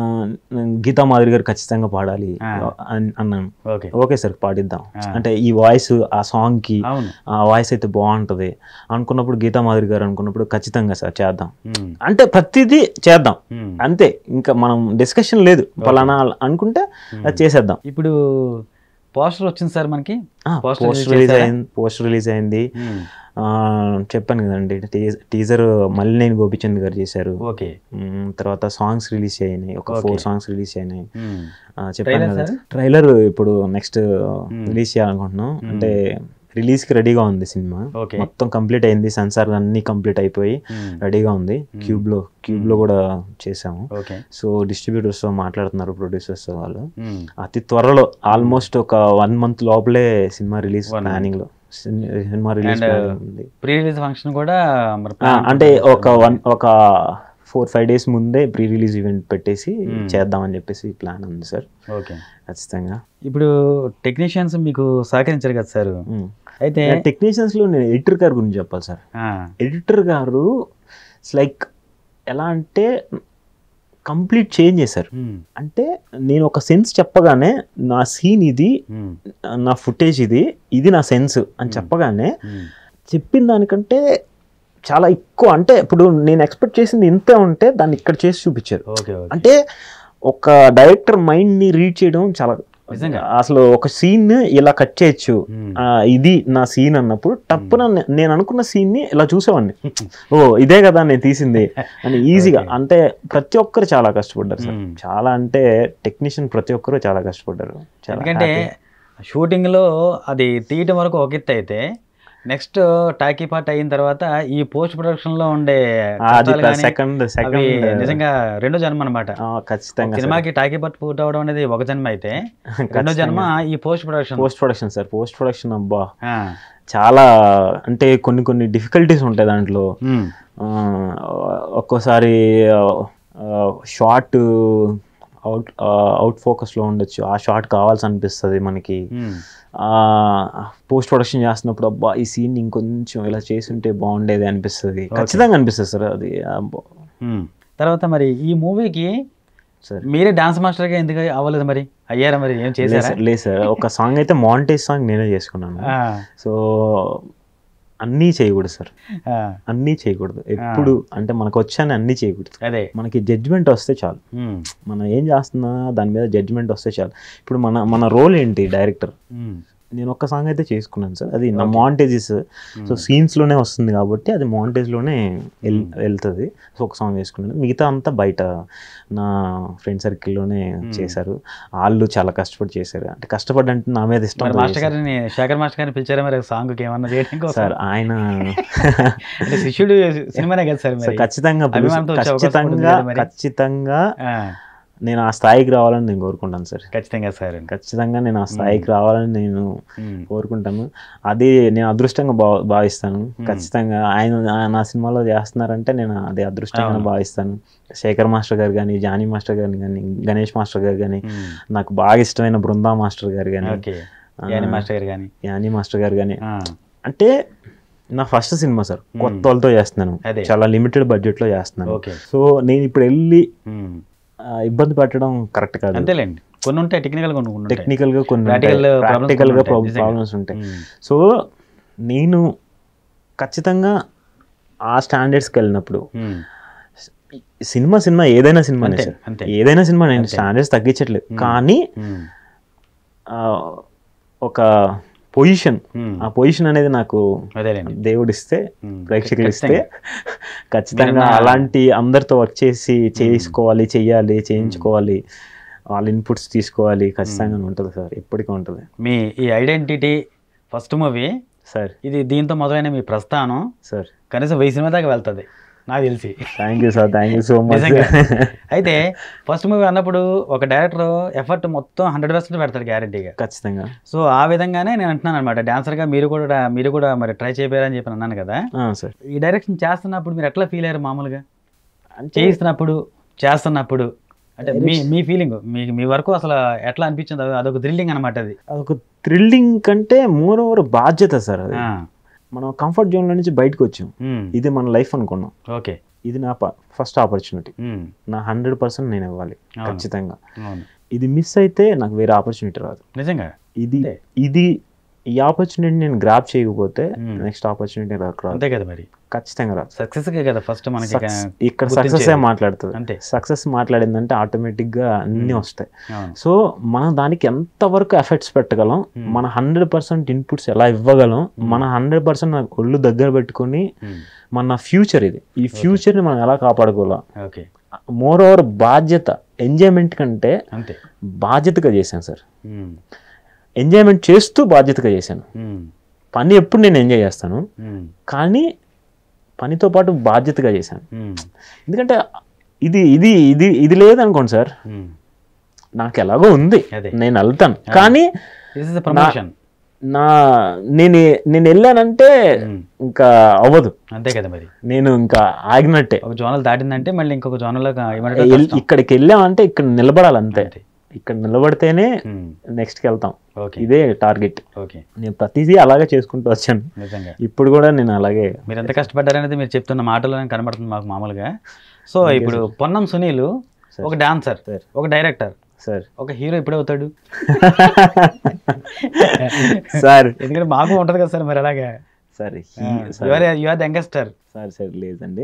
Speaker 2: గీతా మాధురి గారు ఖచ్చితంగా పాడాలి
Speaker 1: ఆ.
Speaker 2: అని అన్నాను
Speaker 1: ఓకే
Speaker 2: ఓకే సార్ పాడిద్దాం
Speaker 1: ఆ.
Speaker 2: అంటే ఈ వాయిస్ ఆ సాంగ్ కి
Speaker 1: అవును
Speaker 2: ఆ వాయిస్ అయితే బాగుంటది అనుకున్నప్పుడు గీతా మాధురి గారు అనుకున్నప్పుడు ఖచ్చితంగా సార్ చేద్దాం
Speaker 1: ఉమ్,
Speaker 2: అంటే ప్రతిదీ చేద్దాం
Speaker 1: ఉమ్.
Speaker 2: అంతే ఇంకా మనం డిస్కషన్ లేదు ఫలానా అనుకుంటే అది చేసేద్దాం
Speaker 1: ఇప్పుడు పోస్టర్ వచ్చింది సార్ మనకి Poster
Speaker 2: పోస్ట్
Speaker 1: release
Speaker 2: రిలీజ్
Speaker 1: చేశారా?
Speaker 2: అయింది పోస్ట్ రిలీజ్ అయింది
Speaker 1: ఉమ్,
Speaker 2: ఆ, చెప్పాను కదండి టీజర్ మల్లినేని గోపిచంద్ గారు చేశారు
Speaker 1: ఓకే
Speaker 2: మ్మ్, తర్వాత సాంగ్స్ రిలీజ్ అయినాయి ఒక ఫోర్ సాంగ్స్ రిలీజ్ అయినాయి
Speaker 1: ఉమ్,
Speaker 2: ఆ, చెప్పాను
Speaker 1: Trailer
Speaker 2: కదా
Speaker 1: sir?
Speaker 2: ట్రైలర్ ఇప్పుడు నెక్స్ట్ రిలీజ్ చేయాలనుకుంటున్నాం అంటే రిలీజ్ కి రెడీగా ఉంది సినిమా
Speaker 1: ఓకే
Speaker 2: మొత్తం కంప్లీట్ అయింది సెన్సార్ అన్ని కంప్లీట్ అయిపోయి
Speaker 1: ఉమ్,
Speaker 2: రెడీగా ఉంది క్యూబ్ లో క్యూబ్ లో కూడా చేసాము
Speaker 1: ఓకే
Speaker 2: సో డిస్ట్రిబ్యూటర్స్ తో మాట్లాడుతున్నారు ప్రొడ్యూసర్స్ వాళ్ళు
Speaker 1: ఉమ్,
Speaker 2: అతి త్వరలో ఆల్మోస్ట్ ఒక వన్ మంత్ లోపలే సినిమా రిలీజ్ ప్లానింగ్ లో సిన్- సినిమా రిలీజ్ ఉంది
Speaker 1: ప్రీ రిలీజ్ ఫంక్షన్ కూడా మరి
Speaker 2: ఆ, అంటే ఒక వన్ ఒక ఫోర్ ఫైవ్ డేస్ ముందే ప్రీ రిలీజ్ ఈవెంట్ పెట్టేసి చేద్దామని చెప్పేసి ప్లాన్ ఉంది సార్
Speaker 1: ఓకే
Speaker 2: ఖచ్చితంగా
Speaker 1: ఇప్పుడు టెక్నీషియన్స్ మీకు సహకరించారు కదా సార్
Speaker 2: మ్మ్.
Speaker 1: అయితే
Speaker 2: టెక్నీషియన్స్ లో నేను ఎడిటర్ గారి గురించి చెప్పాలి సార్
Speaker 1: ఆ,
Speaker 2: ఎడిటర్ గారు ఇట్స్ లైక్ ఎలా అంటే కంప్లీట్ చేంజ్ చేశారు
Speaker 1: ఉమ్,
Speaker 2: అంటే నేను ఒక సెన్స్ చెప్పగానే నా సీన్ ఇది
Speaker 1: ఉమ్,
Speaker 2: నా ఫుటేజ్ ఇది ఇది నా సెన్స్ అని చెప్పగానే
Speaker 1: ఉమ్,
Speaker 2: చెప్పిన దానికంటే చాలా ఎక్కువ అంటే ఇప్పుడు నేను ఎక్స్పెక్ట్ చేసింది ఇంతే ఉంటే దాన్ని ఇక్కడ చేసి చూపించారు
Speaker 1: ఓకే ఓకే
Speaker 2: అంటే ఒక డైరెక్టర్ మైండ్ ని రీడ్ చేయడం చాలా
Speaker 1: నిజంగా.
Speaker 2: అసలు ఒక సీన్ ఇలా కట్ చేయొచ్చు
Speaker 1: ఉమ్,
Speaker 2: ఆ, ఇది నా సీన్ అన్నప్పుడు టప్పున నే- నేను అనుకున్న సీన్ ని ఇలా చూసేవాడిని ఓ ఇదే కదా నేను తీసింది అని ఈజీగా అంటే ప్రతి ఒక్కరు చాలా కష్టపడ్డారు సార్
Speaker 1: మ్మ్.
Speaker 2: చాలా అంటే టెక్నీషియన్ ప్రతి ఒక్కరు చాలా కష్టపడ్డారు చాలా
Speaker 1: ఎందుకంటే షూటింగ్ లో అది తీయటం వరకు ఒక ఎత్తు అయితే నెక్స్ట్ టాకీ పార్ట్ అయిన తర్వాత ఈ పోస్ట్ ప్రొడక్షన్ లో ఉండే
Speaker 2: అది
Speaker 1: కష్టాలు గానీ
Speaker 2: సెకండ్
Speaker 1: అవి
Speaker 2: సెకండ్
Speaker 1: నిజంగా రెండో జన్మ అనమాట
Speaker 2: ఖచ్చితంగా
Speaker 1: సినిమాకి టాకీ పార్ట్ పూర్తి అవడం అనేది ఒక జన్మ అయితే రెండో జన్మ ఈ post production
Speaker 2: post production sir post production అబ్బా చాలా అంటే కొన్ని కొన్ని డిఫికల్టీస్ ఉంటాయి దాంట్లో ఆ, ఒక్కోసారి షార్ట్ అవుట్ అవుట్ ఫోకస్లో ఉండొచ్చు ఆ షార్ట్ కావాల్సి అనిపిస్తుంది మనకి పోస్ట్ ప్రొడక్షన్ చేస్తున్నప్పుడు అబ్బా ఈ సీన్ ఇంకొంచెం ఇలా చేస్తుంటే బాగుండేది అనిపిస్తుంది ఖచ్చితంగా అనిపిస్తుంది సార్ అది అబ్బా.
Speaker 1: తర్వాత మరి ఈ మూవీకి
Speaker 2: సరే
Speaker 1: మీరే డాన్స్ మాస్టర్ గా ఎందుకు అవ్వలేదు మరి అయ్యారా మరి ఏం
Speaker 2: లేదు
Speaker 1: చేశారా
Speaker 2: సార్ లేదు సార్ ఒక సాంగ్ అయితే మాంటేజ్ సాంగ్ నేనే చేసుకున్నాను
Speaker 1: ఆ,
Speaker 2: సో అన్నీ చేయకూడదు సార్
Speaker 1: ఆ,
Speaker 2: అన్నీ చేయకూడదు ఎప్పుడు అంటే మనకు వచ్చాను అన్నీ చేయకూడదు
Speaker 1: అదే
Speaker 2: మనకి జడ్జ్మెంట్ వస్తే చాలు
Speaker 1: ఉమ్,
Speaker 2: మనం ఏం చేస్తున్నా దాని మీద జడ్జ్మెంట్ వస్తే చాలు ఇప్పుడు మన మన రోల్ ఏంటి డైరెక్టర్
Speaker 1: ఉమ్,
Speaker 2: నేను ఒక్క సాంగ్ అయితే చేసుకున్నాను సార్ అది నా మాంటేజెస్ సో సీన్స్లోనే వస్తుంది కాబట్టి అది మాంటేజ్లోనే వెల్ వెళ్తుంది సో ఒక సాంగ్ వేసుకున్నాను మిగతా అంతా బయట నా ఫ్రెండ్ సర్కిల్లోనే చేశారు వాళ్ళు చాలా కష్టపడి చేశారు అంటే కష్టపడి అంటే నా మీద ఇష్టం
Speaker 1: మరి మాస్టర్ గారిని శేఖర్ మాస్టర్ గారిని పిలిచారా మరి సాంగ్ ఏమన్నా చేయడానికి కోసం?
Speaker 2: సార్ ఆయన
Speaker 1: అంటే శిష్యుడు సినిమానే కదా సార్
Speaker 2: సో
Speaker 1: మరి
Speaker 2: ఖచ్చితంగా పిలుచు-
Speaker 1: అభిమానంతో వచ్చే అవకాశం
Speaker 2: ఖచ్చితంగా
Speaker 1: ఉంటుంది కదా మరి.
Speaker 2: ఖచ్చితంగా
Speaker 1: ఆ,
Speaker 2: నేను ఆ స్థాయికి రావాలని నేను కోరుకుంటాను సార్
Speaker 1: ఖచ్చితంగా సార్
Speaker 2: ఖచ్చితంగా నేను ఆ స్థాయికి రావాలని నేను
Speaker 1: ఉమ్,
Speaker 2: కోరుకుంటాను అది నేను అదృష్టంగా భావ భావిస్తాను ఖచ్చితంగా ఆయన ఆయన నా సినిమాలో చేస్తున్నారంటే నేను అది అదృష్టంగా భావిస్తాను శేఖర్ మాస్టర్ గారు కానీ జానీ మాస్టర్ గారు కానీ గణేష్ మాస్టర్ గారు కానీ
Speaker 1: ఉమ్,
Speaker 2: నాకు బాగా ఇష్టమైన బృందా మాస్టర్ గారు కానీ
Speaker 1: ఓకే యానీ మాస్టర్ గారు కానీ
Speaker 2: యానీ మాస్టర్ గారు కానీ
Speaker 1: ఆ,
Speaker 2: అంటే నా ఫస్ట్ సినిమా సార్ కొత్త వాళ్ళతో చేస్తున్నాను
Speaker 1: అదే.
Speaker 2: చాలా లిమిటెడ్ బడ్జెట్లో చేస్తున్నాను
Speaker 1: ఓకే
Speaker 2: సో నేను ఇప్పుడు వెళ్ళి
Speaker 1: ఉమ్,
Speaker 2: ఆ, ఇబ్బంది పెట్టడం కరెక్ట్ కాదు
Speaker 1: అంతేలేండి కొన్ని ఉంటాయి టెక్నికల్ కొన్ని ఉంటాయి
Speaker 2: టెక్నికల్ గా కొన్ని
Speaker 1: Practical problems
Speaker 2: ప్రాక్టికల్ గా
Speaker 1: కొన్ని ఉంటాయి, నిజంగా.
Speaker 2: ప్రాబ్లమ్స్ ఉంటాయి
Speaker 1: ఉమ్,
Speaker 2: సో నేను ఖచ్చితంగా ఆ స్టాండర్డ్స్కి వెళ్ళినప్పుడు
Speaker 1: ఉమ్,
Speaker 2: సినిమా సినిమా ఏదైనా సినిమా
Speaker 1: అంతే,
Speaker 2: సార్
Speaker 1: అంతే.
Speaker 2: ఏదైనా సినిమా నేను స్టాండర్డ్స్ తగ్గించట్లేదు కానీ
Speaker 1: ఉమ్,
Speaker 2: ఆ, ఒక పొజిషన్
Speaker 1: ఉమ్,
Speaker 2: ఆ పొజిషన్ అనేది నాకు
Speaker 1: అదేలేండి
Speaker 2: దేవుడు ఇస్తే
Speaker 1: ఉమ్,
Speaker 2: ప్రేక్షకులు ఇస్తే
Speaker 1: ఖచ్చితంగా.
Speaker 2: ఖచ్చితంగా
Speaker 1: మీరన్న-
Speaker 2: అలాంటి అందరితో వర్క్ చేసి చేసుకోవాలి చెయ్యాలి చేయించుకోవాలి వాళ్ళ ఇన్పుట్స్ తీసుకోవాలి ఖచ్చితంగా ఉంటుంది సార్ ఎప్పటికీ ఉంటుంది
Speaker 1: మీ ఈ ఐడెంటిటీ ఫస్ట్ మూవీ
Speaker 2: సార్
Speaker 1: ఇది దీంతో మొదలైన మీ ప్రస్థానం
Speaker 2: సార్
Speaker 1: కనీసం వెయ్యి సినిమా దాకా వెళ్తుంది నాకు తెలిసి
Speaker 2: thank you sir thank you so much
Speaker 1: నిజంగా. అయితే ఫస్ట్ మూవీ అన్నప్పుడు ఒక డైరెక్టర్ ఎఫర్ట్ మొత్తం హండ్రెడ్ పర్సెంట్ పెడతాడు గ్యారంటీగా
Speaker 2: ఖచ్చితంగా
Speaker 1: సో ఆ విధంగానే నేను అంటున్నాను అనమాట డాన్సర్గా మీరు కూడా మీరు కూడా మరి ట్రై చేయలేరని చెప్పి అన్నాను కదా
Speaker 2: సార్
Speaker 1: ఈ డైరెక్షన్ చేస్తున్నప్పుడు మీరు ఎట్లా ఫీల్ అయ్యారు మామూలుగా
Speaker 2: అంటే
Speaker 1: చేయిస్తున్నప్పుడు చేస్తున్నప్పుడు అంటే మీ మీ ఫీలింగ్ మీ మీ వరకు అసలు ఎట్లా అనిపించింది అది- అదొక థ్రిల్లింగ్ అనమాట అది
Speaker 2: అదొక థ్రిల్లింగ్ కంటే మోర్ ఓవర్ బాధ్యత సార్ అది
Speaker 1: ఆ,
Speaker 2: మనం కంఫర్ట్ జోన్లో నుంచి బయటకు వచ్చాం
Speaker 1: ఉమ్,
Speaker 2: ఇది మన లైఫ్ అనుకున్నాం
Speaker 1: ఓకే
Speaker 2: ఇది నా ఫస్ట్ ఆపర్చునిటీ
Speaker 1: ఉమ్,
Speaker 2: నా హండ్రెడ్ పర్సెంట్ నేను ఇవ్వాలి
Speaker 1: అవును.
Speaker 2: ఖచ్చితంగా
Speaker 1: అవును
Speaker 2: ఇది మిస్ అయితే నాకు వేరే ఆపర్చునిటీ రాదు
Speaker 1: నిజంగా
Speaker 2: ఇది
Speaker 1: అంతే.
Speaker 2: ఇది ఈ ఆపర్చునిటీ నేను గ్రాప్ చేయకపోతే
Speaker 1: Hmm.
Speaker 2: నెక్స్ట్ ఆపర్చునిటీ నాకు రాదు
Speaker 1: అంతే కదా మరి
Speaker 2: ఖచ్చితంగా రాదు
Speaker 1: సక్సెస్కే కదా ఫస్ట్ మనకి
Speaker 2: Success- ఇక్కడ
Speaker 1: గుర్తించేది.
Speaker 2: సక్సెస్ మాట్లాడుతుంది
Speaker 1: అంతే
Speaker 2: సక్సెస్ మాట్లాడిందంటే ఆటోమేటిక్ గా అన్ని
Speaker 1: Hmm.
Speaker 2: వస్తాయి
Speaker 1: అవును
Speaker 2: సో మనం దానికి ఎంతవరకు ఎఫెక్ట్స్ పెట్టగలం
Speaker 1: Hmm.
Speaker 2: మన హండ్రెడ్ పర్సెంట్ ఇన్పుట్స్ ఎలా ఇవ్వగలం
Speaker 1: Hmm.
Speaker 2: మన హండ్రెడ్ పర్సెంట్ ఒళ్ళు దగ్గర పెట్టుకొని
Speaker 1: ఉమ్,
Speaker 2: మన ఫ్యూచర్ ఇది ఈ ఫ్యూచర్ని మనం ఎలా కాపాడుకోవాలా
Speaker 1: ఓకే
Speaker 2: మోర్ ఓవర్ బాధ్యత ఎంజాయ్మెంట్ కంటే
Speaker 1: అంతే
Speaker 2: బాధ్యతగా చేశాను సార్
Speaker 1: ఉమ్,
Speaker 2: ఎంజాయ్మెంట్ చేస్తూ బాధ్యతగా చేశాను
Speaker 1: ఉమ్,
Speaker 2: పని ఎప్పుడు నేను ఎంజాయ్ చేస్తాను
Speaker 1: ఉమ్,
Speaker 2: కానీ పనితో పాటు బాధ్యతగా చేశాను
Speaker 1: ఉమ్,
Speaker 2: ఎందుకంటే ఇది ఇది ఇది ఇది లేదనుకోండి సార్
Speaker 1: ఉమ్.
Speaker 2: నాకు ఎలాగో ఉంది
Speaker 1: అదే
Speaker 2: నేను వెళ్తాను కానీ
Speaker 1: దిస్ ఇస్ ప్రమోషన్
Speaker 2: నా నేను నేను వెళ్ళానంటే ఇంకా అవ్వదు
Speaker 1: అంతే కదా మరి
Speaker 2: నేను ఇంకా ఆగినట్టే
Speaker 1: ఒక జోనల్ దాటిందంటే మళ్ళీ ఇంకొక జోనల్
Speaker 2: ఎల్- ఇక్కడికి వెళ్ళామంటే ఇక్కడ నిలబడాలి అంతే ఇక్కడ నిలబడితేనే నెక్స్ట్కి వెళ్తాం
Speaker 1: ఓకే
Speaker 2: ఇదే టార్గెట్
Speaker 1: ఓకే
Speaker 2: నేను ప్రతిదీ అలాగే చేసుకుంటూ వచ్చాను
Speaker 1: నిజంగా
Speaker 2: ఇప్పుడు కూడా నేను అలాగే
Speaker 1: మీరు ఎంత కష్టపడ్డారనేది మీరు చెప్తున్న మాటలోనే కనబడుతుంది మాకు మామూలుగా సో ఇప్పుడు పొన్నం సునీల్ ఒక డాన్సర్
Speaker 2: సార్
Speaker 1: ఒక డైరెక్టర్
Speaker 2: సార్
Speaker 1: ఒక హీరో ఎప్పుడు అవుతాడు
Speaker 2: సార్
Speaker 1: ఎందుకంటే మాకు ఉంటుంది కదా సార్ మరి అలాగే
Speaker 2: sir
Speaker 1: your your youngster
Speaker 2: sir sir లేదండి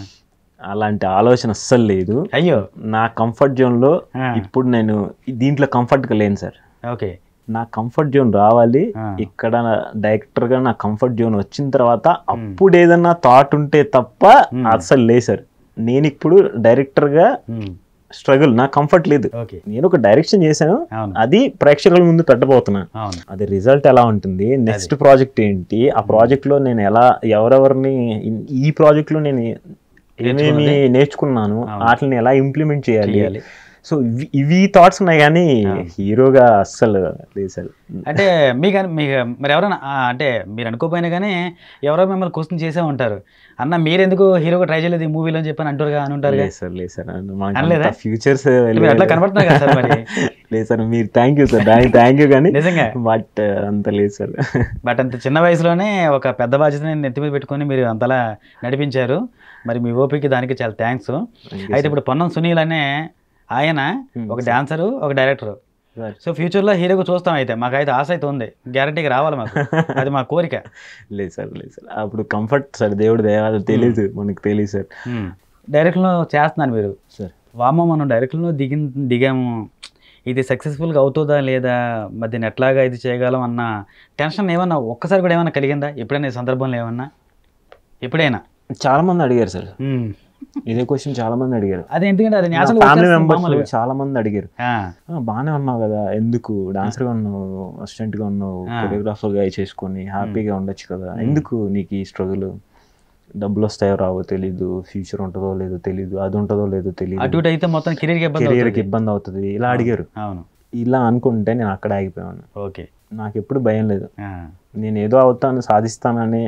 Speaker 2: అలాంటి ఆలోచన అస్సలు లేదు
Speaker 1: అయ్యో
Speaker 2: నా కంఫర్ట్ జోన్లో
Speaker 1: ఆ,
Speaker 2: ఇప్పుడు నేను దీంట్లో కంఫర్ట్గా లేను సార్
Speaker 1: ఓకే
Speaker 2: నా కంఫర్ట్ జోన్ రావాలి
Speaker 1: ఆ.
Speaker 2: ఇక్కడ డైరెక్టర్గా నా కంఫర్ట్ జోన్ వచ్చిన తర్వాత అప్పుడు ఏదన్నా థాట్ ఉంటే తప్ప
Speaker 1: Hmm.
Speaker 2: అస్సలు లేదు సార్ నేను ఇప్పుడు డైరెక్టర్గా
Speaker 1: ఉమ్,
Speaker 2: స్ట్రగుల్ నా కంఫర్ట్ లేదు
Speaker 1: ఓకే
Speaker 2: నేను ఒక డైరెక్షన్ చేశాను
Speaker 1: అవును
Speaker 2: అది ప్రేక్షకుల ముందు పెట్టబోతున్నా
Speaker 1: అవును
Speaker 2: అది రిజల్ట్ ఎలా ఉంటుంది నెక్స్ట్ ప్రాజెక్ట్ ఏంటి ఆ ప్రాజెక్ట్ లో నేను ఎలా ఎవరెవరిని ఇన్- ఈ ప్రాజెక్ట్ లో నేను ఏమేమి నేర్చుకున్నాను
Speaker 1: అవును.
Speaker 2: వాటిని ఎలా ఇంప్లిమెంట్ చేయాలి
Speaker 1: చేయాలి
Speaker 2: సో ఇవి ఇవి థాట్స్ ఉన్నాయి కానీ
Speaker 1: అవును.
Speaker 2: హీరోగా అస్సలు లేదు సార్
Speaker 1: అంటే మీకు అన్- మీకు మరి ఎవరైనా ఆ, అంటే మీరు అనుకోపోయినా కానీ ఎవరో మిమ్మల్ని క్వశ్చన్ చేసే ఉంటారు అన్న మీరెందుకు హీరోగా ట్రై చేయలేదు ఈ మూవీలో అని చెప్పని అంటారుగా అని ఉంటారు
Speaker 2: లేదు సార్ లేదు సార్
Speaker 1: అనలేదా?
Speaker 2: ఫ్యూచర్స్
Speaker 1: మీరు అట్లా కనబడుతున్నారు కదా సార్ మరి
Speaker 2: లేదు సార్ మీరు thank you sir thank you కానీ
Speaker 1: నిజంగా
Speaker 2: బట్ అంత లేదు సార్
Speaker 1: బట్ అంత చిన్న వయసులోనే ఒక పెద్ద బాధ్యతని నెత్తి మీద పెట్టుకొని మీరు అంతలా నడిపించారు మరి మీ ఓపిక దానికి చాలా థ్యాంక్స్ అయితే ఇప్పుడు పొన్నం సునీల్ అనే ఆయన
Speaker 2: Hmm,
Speaker 1: ఒక డాన్సరు ఒక డైరెక్టర్
Speaker 2: సార్
Speaker 1: సో ఫ్యూచర్లో హీరోగా చూస్తాం అయితే మాకైతే ఆశ అయితే ఉంది గ్యారంటీగా రావాలి మాకు అది మా కోరిక
Speaker 2: లేదు సార్ లేదు సార్ అప్పుడు కంఫర్ట్ సార్ దేవుడు దయాలు తెలియదు మనకు తెలియదు సార్
Speaker 1: డైరెక్ట్లో చేస్తున్నాను మీరు
Speaker 2: సార్
Speaker 1: వామో మనం డైరెక్ట్లో దిగి దిగాము ఇది సక్సెస్ఫుల్గా అవుతుందా లేదా మరి దీన్ని ఎట్లాగా ఇది చేయగలం అన్న టెన్షన్ ఏమన్నా ఒక్కసారి కూడా ఏమన్నా కలిగిందా ఎప్పుడైనా ఈ సందర్భంలో ఏమన్నా ఎప్పుడైనా
Speaker 2: చాలా మంది అడిగారు సార్
Speaker 1: ఉమ్.
Speaker 2: ఇదే క్వశ్చన్ చాలా మంది అడిగారు
Speaker 1: అది ఎందుకంటే అది
Speaker 2: ఫ్యామిలీ
Speaker 1: న్యాచురల్ వచ్చేస్తుంది
Speaker 2: మెంబర్స్
Speaker 1: మామూలుగా.
Speaker 2: చాలా మంది అడిగారు
Speaker 1: ఆ,
Speaker 2: "ఆ, బాగానే ఉన్నావు కదా ఎందుకు డాన్సర్ గా ఉన్నావు అసిస్టెంట్ గా ఉన్నావు
Speaker 1: ఆ.
Speaker 2: కొరియోగ్రాఫర్ గా చేసుకొని హ్యాపీగా ఉండొచ్చు కదా ఎందుకు నీకు ఈ స్ట్రగుల్ డబ్బులు వస్తాయో రావో తెలీదు ఫ్యూచర్ ఉంటుందో లేదో తెలీదు అది ఉంటుందో లేదో
Speaker 1: అటు
Speaker 2: తెలియదు
Speaker 1: ఇటు అయితే మొత్తం కెరీర్కి ఇబ్బంది
Speaker 2: కెరియర్ కి
Speaker 1: అవుతుంది.
Speaker 2: ఇబ్బంది అవుతుంది ఇలా అడిగారు
Speaker 1: అవును
Speaker 2: ఇలా అనుకుంటే నేను అక్కడ ఆగిపోయాను
Speaker 1: ఓకే
Speaker 2: నాకు ఎప్పుడు భయం లేదు
Speaker 1: ఆ,
Speaker 2: నేను ఏదో అవుతాను సాధిస్తానని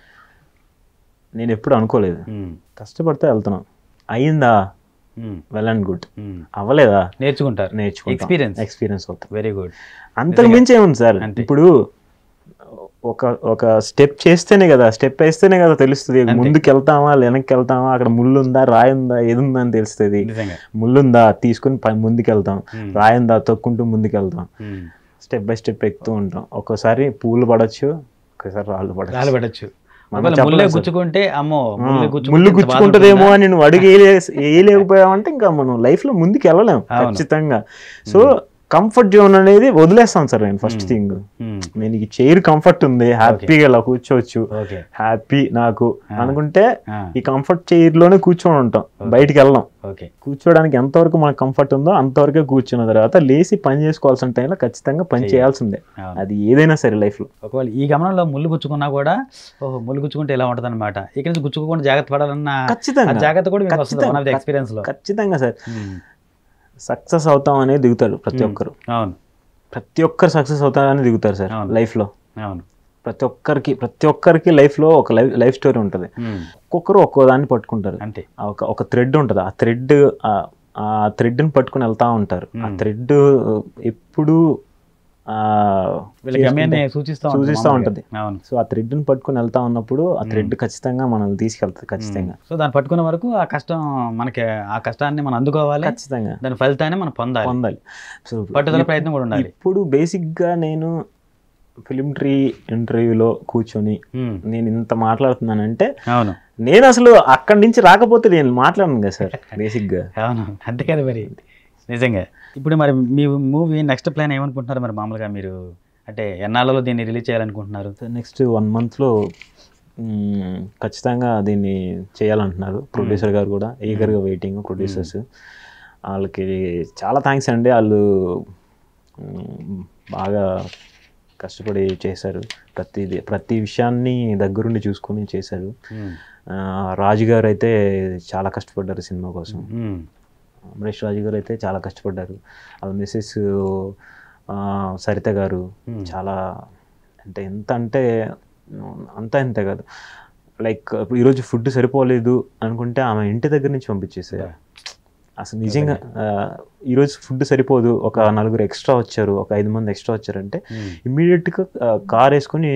Speaker 2: నేను ఎప్పుడు అనుకోలేదు
Speaker 1: ఉమ్,
Speaker 2: కష్టపడితే వెళ్తున్నాం అయిందా
Speaker 1: ఉమ్,
Speaker 2: వెల్ అండ్ గుడ్
Speaker 1: ఉమ్.
Speaker 2: అవ్వలేదా
Speaker 1: నేర్చుకుంటారు
Speaker 2: నేర్చుకుంటాం
Speaker 1: ఎక్స్పీరియన్స్
Speaker 2: ఎక్స్పీరియన్స్ అవుతాం
Speaker 1: వెరీ గుడ్
Speaker 2: అంతకు మించి ఏముంది సార్
Speaker 1: అంతే.
Speaker 2: ఇప్పుడు ఒక ఒక స్టెప్ చేస్తేనే కదా స్టెప్ వేస్తేనే కదా తెలుస్తుంది
Speaker 1: అంతే.
Speaker 2: ముందుకు వెళ్తామా వెనక్కి వెళ్తామా అక్కడ ముళ్ళు ఉందా రాయి ఉందా ఏది ఉందా అని తెలుస్తుంది
Speaker 1: నిజంగా
Speaker 2: ముళ్ళు ఉందా తీసుకుని పై ముందుకు వెళ్తాం
Speaker 1: ఉమ్,
Speaker 2: రాయి ఉందా తొక్కుంటూ ముందుకు వెళ్తాం
Speaker 1: ఉమ్.
Speaker 2: స్టెప్ బై స్టెప్ ఎక్కుతూ ఉంటాం ఒక్కోసారి పూలు పడచ్చు ఒక్కోసారి రాళ్ళు
Speaker 1: రాళ్ళు
Speaker 2: పడచ్చు
Speaker 1: పడచ్చు
Speaker 2: మనం
Speaker 1: ఒకవేళ
Speaker 2: చెప్పలేం
Speaker 1: ముల్లే
Speaker 2: సార్.
Speaker 1: గుచ్చుకుంటే అమ్మో ముల్లే గుచ్చుకుంటే
Speaker 2: ముళ్ళు
Speaker 1: ఇంత బాధ
Speaker 2: గుచ్చుకుంటుందేమో
Speaker 1: ఉంటుందా?
Speaker 2: అని నువ్వు అడిగి వేయలే- వేయలేకపోయావంటే ఇంకా మనం లైఫ్ లో ముందుకు వెళ్ళలేం
Speaker 1: అవును.
Speaker 2: ఖచ్చితంగా సో కంఫర్ట్ జోన్ అనేది వదిలేస్తాను సార్ నేను ఫస్ట్ థింగ్
Speaker 1: ఉమ్,
Speaker 2: నేను ఈ చైర్ కంఫర్ట్ ఉంది హ్యాపీగా ఇలా కూర్చోవచ్చు
Speaker 1: ఓకే
Speaker 2: హ్యాపీ నాకు అనుకుంటే
Speaker 1: ఆ,
Speaker 2: ఈ కంఫర్ట్ చైర్ లోనే కూర్చొని ఉంటాం బయటికి వెళ్ళాం
Speaker 1: ఓకే
Speaker 2: కూర్చోడానికి ఎంతవరకు మనకు కంఫర్ట్ ఉందో అంతవరకే కూర్చున్న తర్వాత లేచి పని చేసుకోవాల్సిన టైంలో ఖచ్చితంగా పని చేయాల్సిందే
Speaker 1: అవును.
Speaker 2: అది ఏదైనా సరే లైఫ్ లో
Speaker 1: ఒకవేళ ఈ గమనంలో ముళ్ళు గుచ్చుకున్నా కూడా ఓహో ముళ్ళు గుచ్చుకుంటే ఇలా ఉంటుంది అనమాట ఇక్కడ నుంచి గుచ్చుకోకుండా జాగ్రత్త పడాలన్న ఆ
Speaker 2: ఖచ్చితంగా
Speaker 1: జాగ్రత్త కూడా మీకు వస్తుంది వన్ ఆఫ్ ది
Speaker 2: ఖచ్చితంగా.
Speaker 1: ఎక్స్పీరియన్స్ లో
Speaker 2: ఖచ్చితంగా సార్
Speaker 1: ఉమ్,
Speaker 2: సక్సెస్ అవుతాం అనేది దిగుతారు ప్రతి ఒక్కరు
Speaker 1: అవును
Speaker 2: ప్రతి ఒక్కరు సక్సెస్ అవుతారని దిగుతారు సార్
Speaker 1: అవును.
Speaker 2: లైఫ్ లో
Speaker 1: అవును
Speaker 2: ప్రతి ఒక్కరికి ప్రతి ఒక్కరికి లైఫ్ లో ఒక లైఫ్ లైఫ్ స్టోరీ ఉంటుంది
Speaker 1: ఉమ్,
Speaker 2: ఒక్కొక్కరు ఒక్కో దాన్ని పట్టుకుంటారు
Speaker 1: అంతే
Speaker 2: ఆ ఒక ఒక థ్రెడ్ ఉంటుంది ఆ థ్రెడ్ ఆ థ్రెడ్ని పట్టుకుని వెళ్తా ఉంటారు ఆ థ్రెడ్ ఎప్పుడు ఆ,
Speaker 1: వీళ్ళ గమ్యాన్ని సూచిస్తూ ఉంటుంది
Speaker 2: సూచిస్తూ
Speaker 1: మామూలుగా.
Speaker 2: ఉంటుంది
Speaker 1: అవును
Speaker 2: సో ఆ థ్రెడ్ని పట్టుకుని వెళ్తా ఉన్నప్పుడు ఆ థ్రెడ్ ఖచ్చితంగా మనల్ని తీసుకెళ్తుంది ఖచ్చితంగా
Speaker 1: సో దాన్ని పట్టుకునే వరకు ఆ కష్టం మనకి ఆ కష్టాన్ని మనం అందుకోవాలి
Speaker 2: ఖచ్చితంగా
Speaker 1: దాని ఫలితాన్ని మనం పొందాలి
Speaker 2: పొందాలి సో
Speaker 1: పట్టుదల ప్రయత్నం కూడా ఉండాలి
Speaker 2: ఇప్పుడు బేసిక్గా నేను ఫిలిం ట్రీ ఇంటర్వ్యూలో కూర్చొని
Speaker 1: ఉమ్,
Speaker 2: నేను ఇంత మాట్లాడుతున్నానంటే
Speaker 1: అవును
Speaker 2: నేను అసలు అక్కడి నుంచి రాకపోతే నేను మాట్లాడను కదా సార్ బేసిక్గా
Speaker 1: అవును అంతే కదా మరి నిజంగా ఇప్పుడు మరి మీ మూవీ నెక్స్ట్ ప్లాన్ ఏమనుకుంటున్నారు మరి మామూలుగా మీరు అంటే ఎన్నాళ్ళలో దీన్ని రిలీజ్ చేయాలనుకుంటున్నారు
Speaker 2: నెక్స్ట్ వన్ మంత్లో ఖచ్చితంగా దీన్ని చేయాలంటున్నారు ప్రొడ్యూసర్ గారు కూడా ఈగర్గా వెయిటింగ్ ప్రొడ్యూసర్స్ వాళ్ళకి చాలా థ్యాంక్స్ అండి వాళ్ళు మ్మ్, బాగా కష్టపడి చేశారు ప్రతిది ప్రతి విషయాన్ని దగ్గరుండి చూసుకొని చేశారు
Speaker 1: ఉమ్,
Speaker 2: ఆ, రాజు గారు అయితే చాలా కష్టపడ్డారు సినిమా కోసం
Speaker 1: ఉమ్,
Speaker 2: అమరేష్ రాజు గారు అయితే చాలా కష్టపడ్డారు వాళ్ళ మిస్సెస్ సరిత గారు
Speaker 1: Hmm.
Speaker 2: చాలా అంటే ఎంత అంటే అంత ఇంతే కాదు లైక్ ఇప్పుడు ఈరోజు ఫుడ్ సరిపోలేదు అనుకుంటే ఆమె ఇంటి దగ్గర నుంచి పంపించేసారు అసలు నిజంగా ఆ, ఈరోజు ఫుడ్ సరిపోదు ఒక నలుగురు ఎక్స్ట్రా వచ్చారు ఒక ఐదు మంది ఎక్స్ట్రా వచ్చారంటే
Speaker 1: ఉమ్,
Speaker 2: ఇమ్మీడియట్గా కార్ వేసుకొని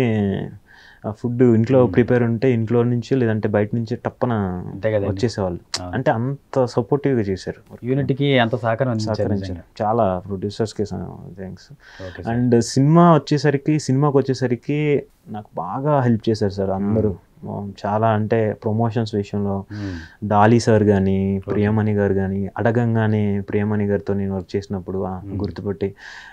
Speaker 2: ఫుడ్ ఇంట్లో ప్రిపేర్ ఉంటే ఇంట్లో నుంచి లేదంటే బయట నుంచి టప్పన
Speaker 1: అంతే కదండి
Speaker 2: వచ్చేసేవాళ్ళు
Speaker 1: అవును.
Speaker 2: అంటే అంత సపోర్టివ్గా చేశారు
Speaker 1: యూనిట్కి ఎంత సహకారం అందించారు
Speaker 2: సహకరించారు చాలా ప్రొడ్యూసర్స్కి థ్యాంక్స్
Speaker 1: ఓకే
Speaker 2: అండ్ సినిమా వచ్చేసరికి సినిమాకి వచ్చేసరికి నాకు బాగా హెల్ప్ చేశారు సార్ అందరూ చాలా అంటే ప్రమోషన్స్ విషయంలో
Speaker 1: ఉమ్,
Speaker 2: డాలీ సార్ కానీ ప్రియమణి గారు కానీ అడగంగానే ప్రియమణి గారితో నేను వర్క్ చేసినప్పుడు ఆ, గుర్తుపట్టి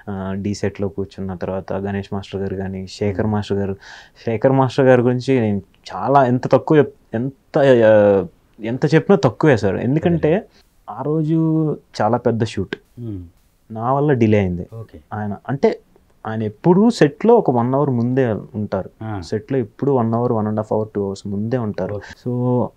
Speaker 2: డీ సెట్లో కూర్చున్న తర్వాత గణేష్ మాస్టర్ గారు కానీ శేఖర్ మాస్టర్ గారు శేఖర్ మాస్టర్ గారి గురించి నేను చాలా ఎంత తక్కువ చెప్- ఎంత ఆ, ఎంత చెప్పినా తక్కువే సార్ ఎందుకంటే ఆ రోజు చాలా పెద్ద షూట్
Speaker 1: ఉమ్,
Speaker 2: నా వల్ల డిలే అయింది
Speaker 1: ఓకే
Speaker 2: ఆయన అంటే ఆయన ఎప్పుడూ సెట్లో ఒక వన్ అవర్ ముందే ఉంటారు
Speaker 1: ఆ,
Speaker 2: సెట్లో ఎప్పుడు one hour one and half hour two hours ముందే ఉంటారు
Speaker 1: Okay.
Speaker 2: సో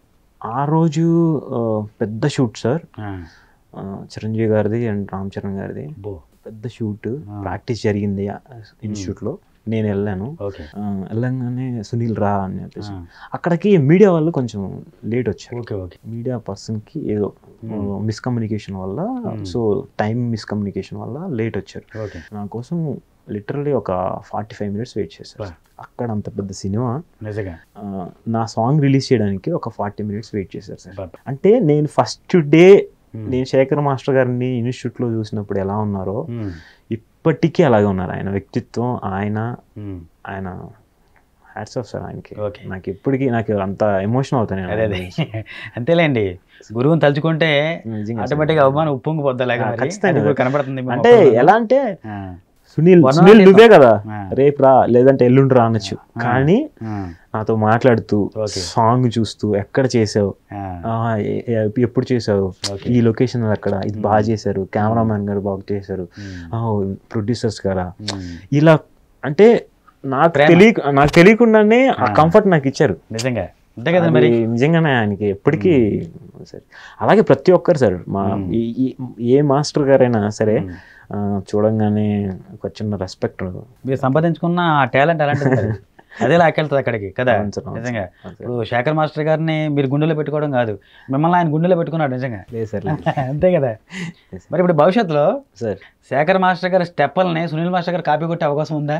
Speaker 2: ఆ రోజు ఆ, పెద్ద షూట్ సార్
Speaker 1: ఆ,
Speaker 2: ఆ, చిరంజీవి గారిది అండ్ రామ్ చరణ్ గారిది
Speaker 1: బో
Speaker 2: పెద్ద షూట్
Speaker 1: Ah.
Speaker 2: ప్రాక్టీస్ జరిగింది ఇన్స్టిట్యూట్లో నేను వెళ్ళాను
Speaker 1: ఓకే
Speaker 2: ఆ, వెళ్ళంగానే సునీల్ రా అని చెప్పేసి
Speaker 1: ఆ,
Speaker 2: అక్కడికి మీడియా వాళ్ళు కొంచెం లేట్ వచ్చారు
Speaker 1: ఓకే ఓకే
Speaker 2: మీడియా పర్సన్కి ఏదో మిస్కమ్యూనికేషన్ వల్ల సో టైం మిస్కమ్యూనికేషన్ వల్ల లేట్ వచ్చారు
Speaker 1: ఓకే
Speaker 2: నా కోసం లిటరలీ ఒక ఫార్టీ ఫైవ్ మినిట్స్ వెయిట్ చేశారు
Speaker 1: Wow.
Speaker 2: అక్కడ అంత పెద్ద సినిమా
Speaker 1: నిజంగా
Speaker 2: ఆ, నా సాంగ్ రిలీజ్ చేయడానికి ఒక ఫార్టీ మినిట్స్ వెయిట్ చేశారు సార్
Speaker 1: But-
Speaker 2: అంటే నేను ఫస్ట్ డే
Speaker 1: Hmm.
Speaker 2: నేను శేఖర్ మాస్టర్ గారిని ఇన్స్టిట్యూట్లో చూసినప్పుడు ఎలా ఉన్నారో
Speaker 1: ఉమ్,
Speaker 2: ఇప్పటికీ అలాగే ఉన్నారు ఆయన వ్యక్తిత్వం ఆయన
Speaker 1: ఉమ్,
Speaker 2: ఆయన హ్యాట్స్ ఆఫ్ సార్ ఆయనకి
Speaker 1: ఓకే
Speaker 2: నాకు ఎప్పటికీ నాకు అంత ఎమోషన్ అవుతాను
Speaker 1: అదే అదే అంతేలేండి గురువుని తలుచుకుంటే
Speaker 2: నిజంగా
Speaker 1: ఆటోమేటిక్గా అవమానం ఉప్పొంగి పోద్దా లేక
Speaker 2: ఆ,
Speaker 1: మరి
Speaker 2: ఖచ్చితంగా.
Speaker 1: అది కూడా కనబడుతుంది మీ
Speaker 2: అంటే
Speaker 1: ముఖంలో.
Speaker 2: ఎలా అంటే
Speaker 1: ఆ,
Speaker 2: సునీల్
Speaker 1: వర్ణన
Speaker 2: సునీల్
Speaker 1: లేదు.
Speaker 2: నువ్వే కదా
Speaker 1: ఆ,
Speaker 2: రేపు రా లేదంటే ఎల్లుండి రా అనొచ్చు కానీ
Speaker 1: ఆ,
Speaker 2: నాతో మాట్లాడుతూ
Speaker 1: Okay.
Speaker 2: సాంగ్ చూస్తూ ఎక్కడ చేసావు
Speaker 1: ఆ,
Speaker 2: ఆ, ఎ- ఎ- ఎప్పుడు చేసావు
Speaker 1: Okay.
Speaker 2: ఈ లొకేషన్ అక్కడ ఇది బాగా చేశారు కెమెరామ్యాన్ గారు బాగా చేశారు
Speaker 1: ఉమ్,
Speaker 2: ప్రొడ్యూసర్స్ గారా
Speaker 1: ఉమ్,
Speaker 2: ఇలా అంటే నాకు
Speaker 1: ప్రేమ.
Speaker 2: తెలియ నాకు తెలియకుండానే ఆ కంఫర్ట్ నాకు ఇచ్చారు
Speaker 1: నిజంగా అంతే కదా
Speaker 2: అది
Speaker 1: మరి
Speaker 2: నిజంగానే ఆయనకి ఎప్పటికీ సరే అలాగే ప్రతి ఒక్కరు సార్ మా ఈ- ఈ- ఏ మాస్టర్ గారైనా సరే ఆ, చూడంగానే ఒక చిన్న రెస్పెక్ట్
Speaker 1: మీరు సంపాదించుకున్న ఆ టాలెంట్ అలాంటిది కదా. అదే లాకెళ్తుంది అక్కడికి కదా
Speaker 2: అవును సార్, అవును
Speaker 1: నిజంగా
Speaker 2: అవును సార్.
Speaker 1: ఇప్పుడు శేఖర్ మాస్టర్ గారిని మీరు గుండెలో పెట్టుకోవడం కాదు మిమ్మల్ని ఆయన గుండెలో పెట్టుకున్నాడు నిజంగా
Speaker 2: లేదు సార్
Speaker 1: అంతే కదా మరి ఇప్పుడు భవిష్యత్తులో
Speaker 2: సార్
Speaker 1: శేఖర్ మాస్టర్ గారి స్టెప్పుల్ని సునీల్ మాస్టర్ గారు కాపీ కొట్టే అవకాశం ఉందా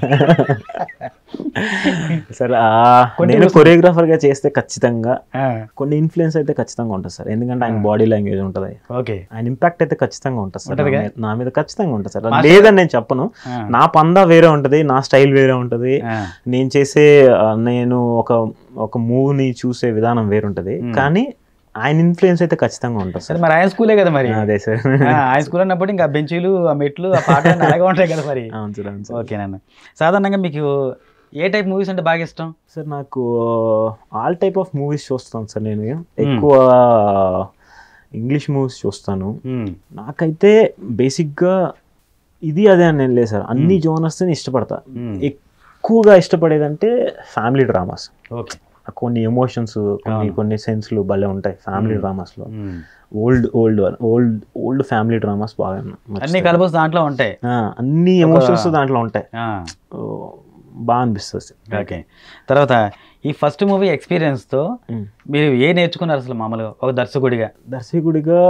Speaker 2: సార్ ఆ,
Speaker 1: కొన్ని
Speaker 2: నేను
Speaker 1: వస్తు-
Speaker 2: కొరియోగ్రాఫర్ గా చేస్తే ఖచ్చితంగా
Speaker 1: ఆ,
Speaker 2: కొన్ని ఇన్ఫ్లుయెన్స్ అయితే ఖచ్చితంగా ఉంటుంది సార్ ఎందుకంటే ఆయన బాడీ లాంగ్వేజ్ ఉంటుంది
Speaker 1: ఓకే
Speaker 2: ఆయన ఇంపాక్ట్ అయితే ఖచ్చితంగా ఉంటుంది సార్ నా
Speaker 1: ఉంటదిగా?
Speaker 2: మీద- నా మీద ఖచ్చితంగా ఉంటుంది సార్
Speaker 1: మాస్టర్-
Speaker 2: లేదని నేను చెప్పను
Speaker 1: ఆ,
Speaker 2: నా పందా వేరే ఉంటుంది నా స్టైల్ వేరే ఉంటుంది
Speaker 1: ఆ,
Speaker 2: నేను చేసే ఆ, నేను ఒక ఒక మూవ్ని చూసే విధానం వేరుంటది కానీ ఆయన ఇన్ఫ్లుయెన్స్ అయితే ఖచ్చితంగా ఉంటుంది
Speaker 1: సరే
Speaker 2: సార్
Speaker 1: మరి ఆయన స్కూలే కదా మరి
Speaker 2: అదే సార్
Speaker 1: ఆ, ఆయన స్కూల్ అన్నప్పుడు ఇంకా బెంచీలు ఆ మెట్లు ఆ పాటలు అన్నీ అలాగే ఉంటాయి కదా మరి
Speaker 2: అవును సార్ అవును సార్
Speaker 1: ఓకే నాన్న సాధారణంగా మీకు ఏ టైప్ మూవీస్ అంటే బాగా ఇష్టం
Speaker 2: సార్ నాకు ఆల్ టైప్ ఆఫ్ మూవీస్ చూస్తాను సార్ నేను ఎక్కువ ఇంగ్లీష్ మూవీస్ చూస్తాను నాకైతే బేసిక్గా ఇది అదే అని నేను లేదు సార్ అన్ని జోనర్స్ ఇష్టపడతా ఎక్కువగా ఇష్టపడేదంటే ఫ్యామిలీ డ్రామాస్
Speaker 1: ఓకే
Speaker 2: కొన్ని ఎమోషన్స్ కొన్ని
Speaker 1: అవును.
Speaker 2: కొన్ని సెన్స్లు భలే ఉంటాయి ఫ్యామిలీ
Speaker 1: Hmm.
Speaker 2: డ్రామాస్లో old old old old family dramas బాగా నచ్చుతాయి.
Speaker 1: అన్ని కలబోస్ దాంట్లో ఉంటాయి
Speaker 2: ఆ, అన్ని
Speaker 1: ఒక-
Speaker 2: ఎమోషన్స్ దాంట్లో ఉంటాయి
Speaker 1: ఆ,
Speaker 2: ఓ, బాగా అనిపిస్తుంది
Speaker 1: ఓకే తర్వాత ఈ ఫస్ట్ మూవీ ఎక్స్పీరియన్స్తో
Speaker 2: Hmm.
Speaker 1: మీరు ఏ నేర్చుకున్నారు అసలు మామూలుగా ఒక దర్శకుడిగా
Speaker 2: దర్శకుడిగా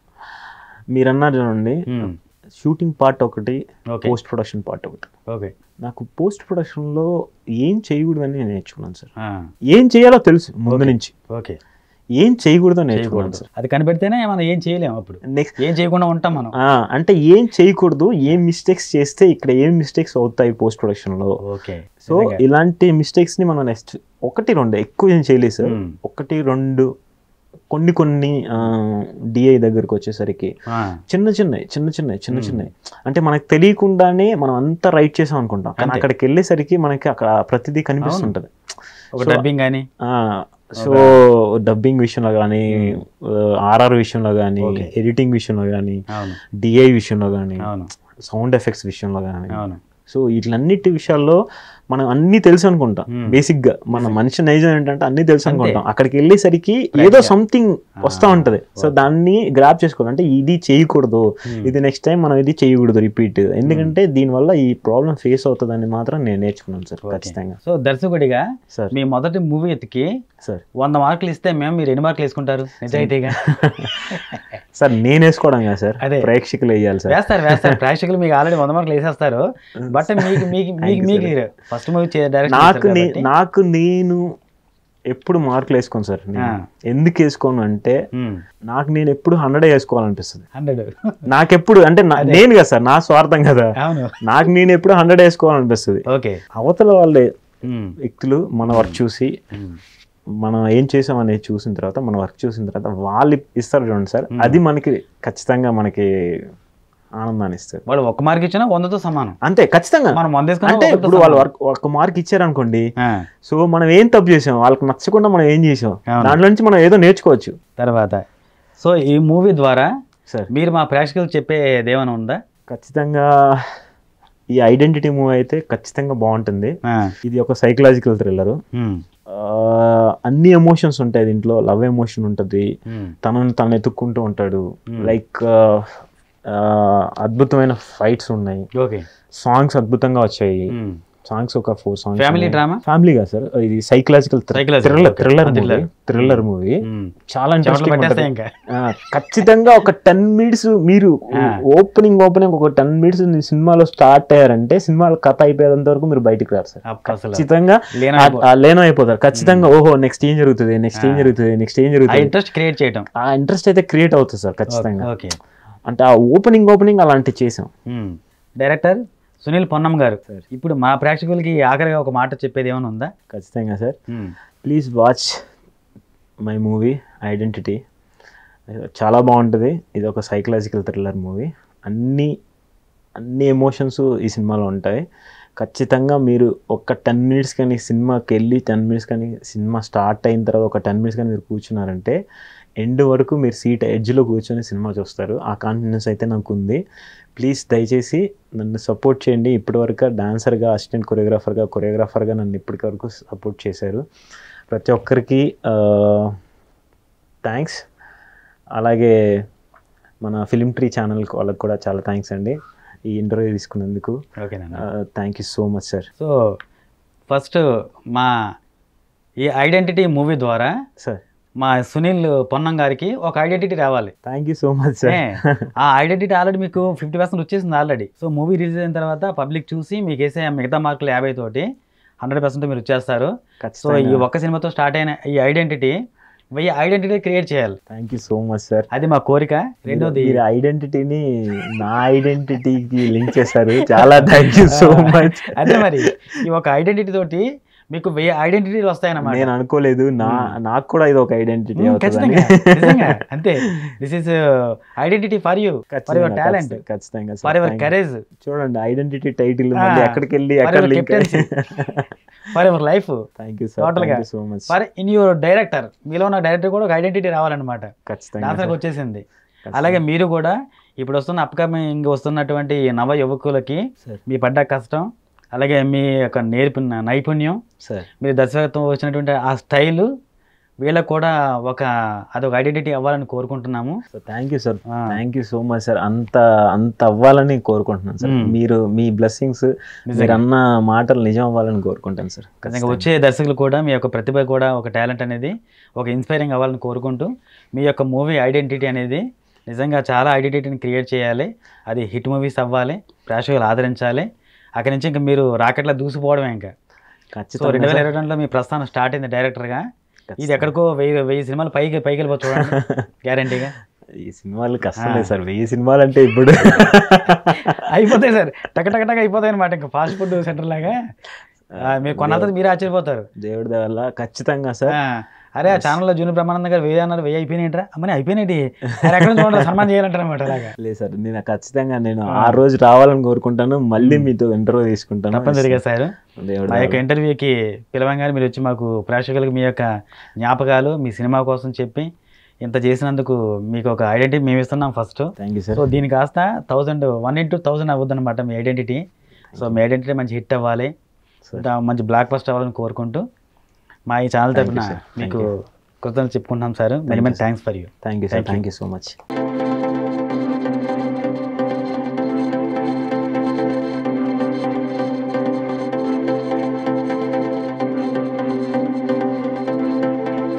Speaker 2: మీరు అన్నారు చూడండి
Speaker 1: Hmm.
Speaker 2: షూటింగ్ పార్ట్ ఒకటి
Speaker 1: ఓకే
Speaker 2: పోస్ట్ ప్రొడక్షన్ పార్ట్ ఒకటి
Speaker 1: ఓకే
Speaker 2: నాకు పోస్ట్ ప్రొడక్షన్లో ఏం చేయకూడదని నేను నేర్చుకున్నాను సార్
Speaker 1: ఆ,
Speaker 2: ఏం చేయాలో తెలుసు ముందు
Speaker 1: Okay.
Speaker 2: నుంచి
Speaker 1: ఓకే
Speaker 2: ఏం చేయకూడదో నేర్చుకున్నాను
Speaker 1: చేయకూడదు
Speaker 2: సార్
Speaker 1: అది కనిపెడితేనే మనం ఏం చేయలేము అప్పుడు
Speaker 2: నెక్స్ట్
Speaker 1: ఏం చేయకుండా ఉంటాం మనం
Speaker 2: అంటే ఏం చేయకూడదు ఏం మిస్టేక్స్ చేస్తే ఇక్కడ ఏం మిస్టేక్స్ అవుతాయి పోస్ట్ ప్రొడక్షన్లో
Speaker 1: ఓకే
Speaker 2: సో ఇలాంటి మిస్టేక్స్ ని మనం నెక్స్ట్ ఒకటి రెండు ఎక్కువ ఏం చేయలేదు సార్
Speaker 1: Hmm.
Speaker 2: ఒకటి రెండు కొన్ని కొన్ని డిఐ దగ్గరకు వచ్చేసరికి
Speaker 1: ఆ,
Speaker 2: చిన్న చిన్నవి చిన్న చిన్నవి చిన్న
Speaker 1: Hmm.
Speaker 2: చిన్నవి అంటే మనకు తెలియకుండానే మనం అంతా రైట్ చేసాం అనుకుంటాం కానీ
Speaker 1: అంతే.
Speaker 2: అక్కడికి వెళ్ళేసరికి మనకి అక్కడ ప్రతిదీ కనిపిస్తుంటది
Speaker 1: ఒక
Speaker 2: So,
Speaker 1: డబ్బింగ్ కానీ
Speaker 2: సో డబ్బింగ్ విషయంలో కానీ ఆర్ఆర్ విషయంలో కానీ
Speaker 1: Okay.
Speaker 2: ఎడిటింగ్ విషయంలో కానీ
Speaker 1: అవును
Speaker 2: డిఐ విషయంలో కానీ
Speaker 1: అవును
Speaker 2: సౌండ్ ఎఫెక్ట్స్ విషయంలో కానీ
Speaker 1: అవును
Speaker 2: సో వీటిలన్నిటి విషయాల్లో మనం అన్ని తెలుసు అనుకుంటాం
Speaker 1: Hmm.
Speaker 2: బేసిక్ గా మన మనిషి నైజం ఏంటంటే అన్ని తెలుసు
Speaker 1: అంతే.
Speaker 2: అనుకుంటాం అక్కడికి వెళ్ళేసరికి
Speaker 1: Right
Speaker 2: ఏదో
Speaker 1: గా.
Speaker 2: సంథింగ్ వస్తా
Speaker 1: Ah,
Speaker 2: ఉంటది సో
Speaker 1: okay.
Speaker 2: దాన్ని గ్రాప్ చేసుకోవాలి అంటే ఇది చేయకూడదు
Speaker 1: Hmm.
Speaker 2: ఇది నెక్స్ట్ టైం మనం ఇది చేయకూడదు రిపీట్ ఎందుకంటే దీనివల్ల ఈ ప్రాబ్లం ఫేస్ అవుతుందని మాత్రం నేను నేర్చుకున్నాను సార్
Speaker 1: Okay.
Speaker 2: ఖచ్చితంగా
Speaker 1: సో దర్శకుడిగా
Speaker 2: సార్
Speaker 1: మీ మొదటి మూవీ ఎత్తికి
Speaker 2: సార్
Speaker 1: వంద మార్కులు ఇస్తే మేము మీరు ఎన్ని మార్కులు వేసుకుంటారు నిజాయితీగా
Speaker 2: సార్ నేను వేసుకోవడం కదా సార్
Speaker 1: అదే.
Speaker 2: ప్రేక్షకులు వేయాలి సార్
Speaker 1: వేస్తారు వేస్తారు ప్రేక్షకులు మీకు ఆల్రెడీ వంద మార్కులు వేసేస్తారు బట్ మీకు మీకు మీకు
Speaker 2: you,
Speaker 1: మీకు
Speaker 2: sir.
Speaker 1: ఫస్ట్ మూవీ డైరెక్ట్
Speaker 2: నాకు నే- నాకు నేను ఎప్పుడు మార్కులు వేసుకోను సార్ నేను.
Speaker 1: Ah.
Speaker 2: ఎందుకు వేసుకోను అంటే నాకు నేను ఎప్పుడు హండ్రెడ్ వేసుకోవాలనిపిస్తుంది
Speaker 1: హండ్రెడ్
Speaker 2: నాకెప్పుడు అంటే నా-
Speaker 1: అదే.
Speaker 2: నేను కదా సార్ నా స్వార్థం కదా
Speaker 1: అవును
Speaker 2: నాకు నేను ఎప్పుడు హండ్రెడ్ వేసుకోవాలనిపిస్తుంది
Speaker 1: ఓకే
Speaker 2: అవతల వాళ్ళే వ్యక్తులు మన వర్క్ చూసి మనం ఏం చేసాం అనేది చూసిన తర్వాత మన వర్క్ చూసిన తర్వాత వాళ్ళు ఇస్తారు చూడండి సార్
Speaker 1: Hmm.
Speaker 2: అది మనకి ఖచ్చితంగా మనకి ఆనందాన్ని ఇస్తారు
Speaker 1: వాళ్ళు ఒక్క మార్క్ ఇచ్చినా వందతో సమానం
Speaker 2: అంతే ఖచ్చితంగా
Speaker 1: మనం వంద వేసుకున్నా
Speaker 2: అంటే
Speaker 1: ఒకరితో
Speaker 2: ఇప్పుడు వాళ్ళు
Speaker 1: సమానం.
Speaker 2: వర్క్ ఒక మార్క్ ఇచ్చారనుకోండి
Speaker 1: ఆ,
Speaker 2: సో మనం ఏం తప్పు చేసాం వాళ్ళకి నచ్చకుండా మనం ఏం చేసాం
Speaker 1: అవును.
Speaker 2: దాంట్లో నుంచి మనం ఏదో నేర్చుకోవచ్చు
Speaker 1: తర్వాత సో ఈ మూవీ ద్వారా
Speaker 2: సార్
Speaker 1: మీరు మా ప్రేక్షకులు చెప్పేది ఏమైనా ఉందా
Speaker 2: ఖచ్చితంగా ఈ ఐడెంటిటీ మూవీ అయితే ఖచ్చితంగా బాగుంటుంది
Speaker 1: ఆ,
Speaker 2: ఇది ఒక సైకలాజికల్ థ్రిల్లర్
Speaker 1: ఉమ్,
Speaker 2: అన్ని ఎమోషన్స్ ఉంటాయి దీంట్లో లవ్ ఎమోషన్ ఉంటుంది
Speaker 1: ఉమ్,
Speaker 2: తనని తను ఎత్తుక్కుంటూ ఉంటాడు
Speaker 1: Hmm.
Speaker 2: లైక్ అద్భుతమైన ఫైట్స్ ఉన్నాయి
Speaker 1: ఓకే
Speaker 2: సాంగ్స్ అద్భుతంగా వచ్చాయి
Speaker 1: ఉమ్.
Speaker 2: సాంగ్స్ ఒక ఫోర్ సాంగ్స్
Speaker 1: ఫ్యామిలీ డ్రామా
Speaker 2: ఫ్యామిలీగా సార్ ఇది psychological
Speaker 1: Psychological,
Speaker 2: thriller
Speaker 1: okay.
Speaker 2: Thriller
Speaker 1: Ah,
Speaker 2: movie
Speaker 1: thriller.
Speaker 2: Thriller movie
Speaker 1: ఉమ్.
Speaker 2: చాలా
Speaker 1: చెమటలు
Speaker 2: ఇంట్రెస్టింగ్
Speaker 1: పట్టేస్తాయి ఇంకా
Speaker 2: ఖచ్చితంగా ఒక టెన్ మినిట్స్ మీరు
Speaker 1: Ah.
Speaker 2: ఓపెనింగ్ ఓపెనింగ్ ఒక టెన్ మినిట్స్ సినిమాలో స్టార్ట్ అయ్యారంటే సినిమాలో కథ అయిపోయేంత వరకు మీరు బయటికి రారు సార్
Speaker 1: అప్పుడు అసలు
Speaker 2: ఖచ్చితంగా
Speaker 1: లేనా
Speaker 2: ఆ- ఆ లేనో అయిపోతారు ఖచ్చితంగా ఓహో నెక్స్ట్ ఏం జరుగుతుంది నెక్స్ట్ ఏం
Speaker 1: Ah.
Speaker 2: జరుగుతుంది నెక్స్ట్ ఏం
Speaker 1: ఆ
Speaker 2: జరుగుతుంది
Speaker 1: ఇంట్రెస్ట్ క్రియేట్ చేయటం
Speaker 2: ఆ ఇంట్రెస్ట్ అయితే క్రియేట్ అవుతుంది సార్ ఖచ్చితంగా
Speaker 1: ఓకే
Speaker 2: అంటే ఆ ఓపెనింగ్ ఓపెనింగ్ అలాంటివి చేసాం
Speaker 1: ఉమ్. డైరెక్టర్ సునీల్ పొన్నం గారు
Speaker 2: సార్.
Speaker 1: ఇప్పుడు మా ప్రేక్షకులకి ఆఖరిగా ఒక మాట చెప్పేది ఏమైనా ఉందా
Speaker 2: ఖచ్చితంగా సార్
Speaker 1: ఉమ్.
Speaker 2: Please watch my movie identity చాలా బాగుంటుంది ఇది ఒక సైకలాజికల్ థ్రిల్లర్ మూవీ అన్ని అన్ని ఎమోషన్స్ ఈ సినిమాలో ఉంటాయి ఖచ్చితంగా మీరు ఒక టెన్ మినిట్స్ కానీ సినిమాకి వెళ్ళి టెన్ మినిట్స్ కానీ సినిమా స్టార్ట్ అయిన తర్వాత ఒక టెన్ మినిట్స్ కానీ మీరు కూర్చున్నారంటే ఎండ్ వరకు మీరు సీట్ ఎడ్జ్లో కూర్చొని సినిమా చూస్తారు ఆ కాన్ఫిడెన్స్ అయితే నాకు ఉంది ప్లీజ్ దయచేసి నన్ను సపోర్ట్ చేయండి ఇప్పటివరకు డాన్సర్గా అసిస్టెంట్ కొరియోగ్రాఫర్గా కొరియోగ్రాఫర్గా నన్ను ఇప్పటి వరకు సపోర్ట్ చేశారు ప్రతి ఒక్కరికి థ్యాంక్స్ అలాగే మన ఫిలిం ట్రీ ఛానల్ వాళ్ళకి కూడా చాలా థ్యాంక్స్ అండి ఈ ఇంటర్వ్యూ తీసుకున్నందుకు
Speaker 1: ఓకేనా
Speaker 2: thank you so much sir
Speaker 1: so first మా ఈ ఐడెంటిటీ మూవీ ద్వారా
Speaker 2: సార్
Speaker 1: మా సునీల్ పొన్నం గారికి ఒక ఐడెంటిటీ రావాలి
Speaker 2: thank you so much sir
Speaker 1: ఏ, ఆ ఐడెంటిటీ ఆల్రెడీ మీకు ఫిఫ్టీ పర్సెంట్ వచ్చేసింది ఆల్రెడీ సో మూవీ రిలీజ్ అయిన తర్వాత పబ్లిక్ చూసి మీకు వేసే ఆ మిగతా మార్కులు యాభై తోటి హండ్రెడ్ పర్సెంట్ మీరు వచ్చేస్తారు సో ఈ ఒక్క సినిమాతో స్టార్ట్ అయిన ఈ ఐడెంటిటీ వెయ్యి ఐడెంటిటీ క్రియేట్ చేయాలి
Speaker 2: thank you so much sir
Speaker 1: అది మా కోరిక రెండోది
Speaker 2: మీరు ఐడెంటిటీని నా ఐడెంటిటీకి లింక్ చేశారు చాలా థ్యాంక్ యూ సో మచ్
Speaker 1: అదే మరి ఈ ఒక ఐడెంటిటీ తోటి మీకు వెయ్యి ఐడెంటిటీలు వస్తాయన్నమాట
Speaker 2: నేను అనుకోలేదు నా నాకు కూడా ఇది ఒక ఐడెంటిటీ
Speaker 1: ఉమ్,
Speaker 2: అవుతుందని
Speaker 1: ఖచ్చితంగా నిజంగా అంతే this is identity for you for your
Speaker 2: ఖచ్చితంగా,
Speaker 1: టాలెంట్
Speaker 2: ఖచ్చితంగా, ఖచ్చితంగా sir.
Speaker 1: For your
Speaker 2: Thank you.
Speaker 1: Courage
Speaker 2: చూడండి ఐడెంటిటీ టైటిల్
Speaker 1: ఆ,
Speaker 2: ఎక్కడికి వెళ్ళి
Speaker 1: for
Speaker 2: ఎక్కడ
Speaker 1: your
Speaker 2: link
Speaker 1: captaincy. For your life
Speaker 2: thank you sir
Speaker 1: Total గా.
Speaker 2: Thank you so much
Speaker 1: for in your director మీలో ఉన్న డైరెక్టర్ కూడా ఒక ఐడెంటిటీ రావాలన్నమాట
Speaker 2: ఖచ్చితంగా
Speaker 1: డాన్సర్కి
Speaker 2: sir.
Speaker 1: వచ్చేసింది
Speaker 2: ఖచ్చితంగా.
Speaker 1: అలాగే మీరు కూడా ఇప్పుడు వస్తున్న అప్కమింగ్ వస్తున్నటువంటి నవ యువకులకి
Speaker 2: Sir.
Speaker 1: మీ పడ్డ కష్టం అలాగే మీ యొక్క నేర్పిన నైపుణ్యం
Speaker 2: సార్
Speaker 1: మీరు దర్శకత్వం వచ్చినటువంటి ఆ స్టైలు వీళ్ళకు కూడా ఒక అదొక ఐడెంటిటీ అవ్వాలని కోరుకుంటున్నాము
Speaker 2: సో థ్యాంక్ యూ సార్
Speaker 1: ఆ.
Speaker 2: Thank you so much sir అంత అంత అవ్వాలని కోరుకుంటున్నాను సార్
Speaker 1: మ్మ్.
Speaker 2: మీరు మీ బ్లెస్సింగ్స్ మీరు
Speaker 1: నిజంగా.
Speaker 2: అన్న మాటలు నిజం అవ్వాలని కోరుకుంటాను సార్
Speaker 1: నిజంగా వచ్చే దర్శకులు కూడా మీ యొక్క ప్రతిభ కూడా ఒక టాలెంట్ అనేది ఒక ఇన్స్పైరింగ్ అవ్వాలని కోరుకుంటూ మీ యొక్క మూవీ ఐడెంటిటీ అనేది నిజంగా చాలా ఐడెంటిటీని క్రియేట్ చేయాలి అది హిట్ మూవీస్ అవ్వాలి ప్రేక్షకులు ఆదరించాలి అక్కడి నుంచి ఇంకా మీరు రాకెట్లా దూసిపోవడమే ఇంకా సో రెండు వేల ఇరవై రెండులో మీ ప్రస్థానం స్టార్ట్ అయింది డైరెక్టర్గా ఇది ఎక్కడికో వెయ్యి వెయ్యి సినిమాలు పైకి పైకి వెళ్ళిపో చూడండి గ్యారంటీగా
Speaker 2: ఈ సినిమాలు కష్టం
Speaker 1: ఆ.
Speaker 2: లేదు సార్ వెయ్యి సినిమాలు అంటే ఇప్పుడు
Speaker 1: అయిపోతాయి సార్ టక టక టక అయిపోతాయి అనమాట ఇంకా ఫాస్ట్ ఫుడ్ సెంటర్ లాగా ఆ, మీరు కొన్నంత మీరు ఆశ్చర్యపోతారు
Speaker 2: దేవుడి దయ వల్ల ఖచ్చితంగా సార్
Speaker 1: ఆ, అరే ఆ ఛానల్లో జూని బ్రహ్మానంద గారు వెయ్యి అన్నారు వెయ్యి అయిపోయినాయిట్రా అమ్మని అయిపోయినాయి ఎక్కడ చూడండి సన్మానం చేయాలంటారు అనమాట అలాగా
Speaker 2: లేదు సార్ నేను ఖచ్చితంగా నేను ఆ రోజు రావాలని కోరుకుంటాను మళ్ళీ మీతో ఇంటర్వ్యూ తీసుకుంటాను
Speaker 1: తప్పనిసరిగా సార్
Speaker 2: దేవుడి
Speaker 1: మా
Speaker 2: దయ
Speaker 1: యొక్క ఇంటర్వ్యూకి పిలవంగానే మీరు వచ్చి మాకు ప్రేక్షకులకు మీ యొక్క జ్ఞాపకాలు మీ సినిమా కోసం చెప్పి ఇంత చేసినందుకు మీకు ఒక ఐడెంటిటీ మేము ఇస్తున్నాం first
Speaker 2: thank you sir
Speaker 1: so దీని కాస్త థౌజండ్ వన్ ఇంటూ థౌజండ్ అవ్వద్దు అనమాట మీ ఐడెంటిటీ సో మీ ఐడెంటిటీ మంచి హిట్ అవ్వాలి
Speaker 2: Sir.
Speaker 1: ఇంకా మంచి బ్లాక్ బస్ట్ అవ్వాలని కోరుకుంటూ మా ఈ ఛానల్
Speaker 2: Thank you,
Speaker 1: తరఫున
Speaker 2: sir. Thank
Speaker 1: మీకు కృతజ్ఞతలు చెప్పుకుంటున్నాం sir many
Speaker 2: you,
Speaker 1: many
Speaker 2: sir.
Speaker 1: Thanks for you
Speaker 2: thank you sir
Speaker 1: Thank you.
Speaker 2: Thank you so much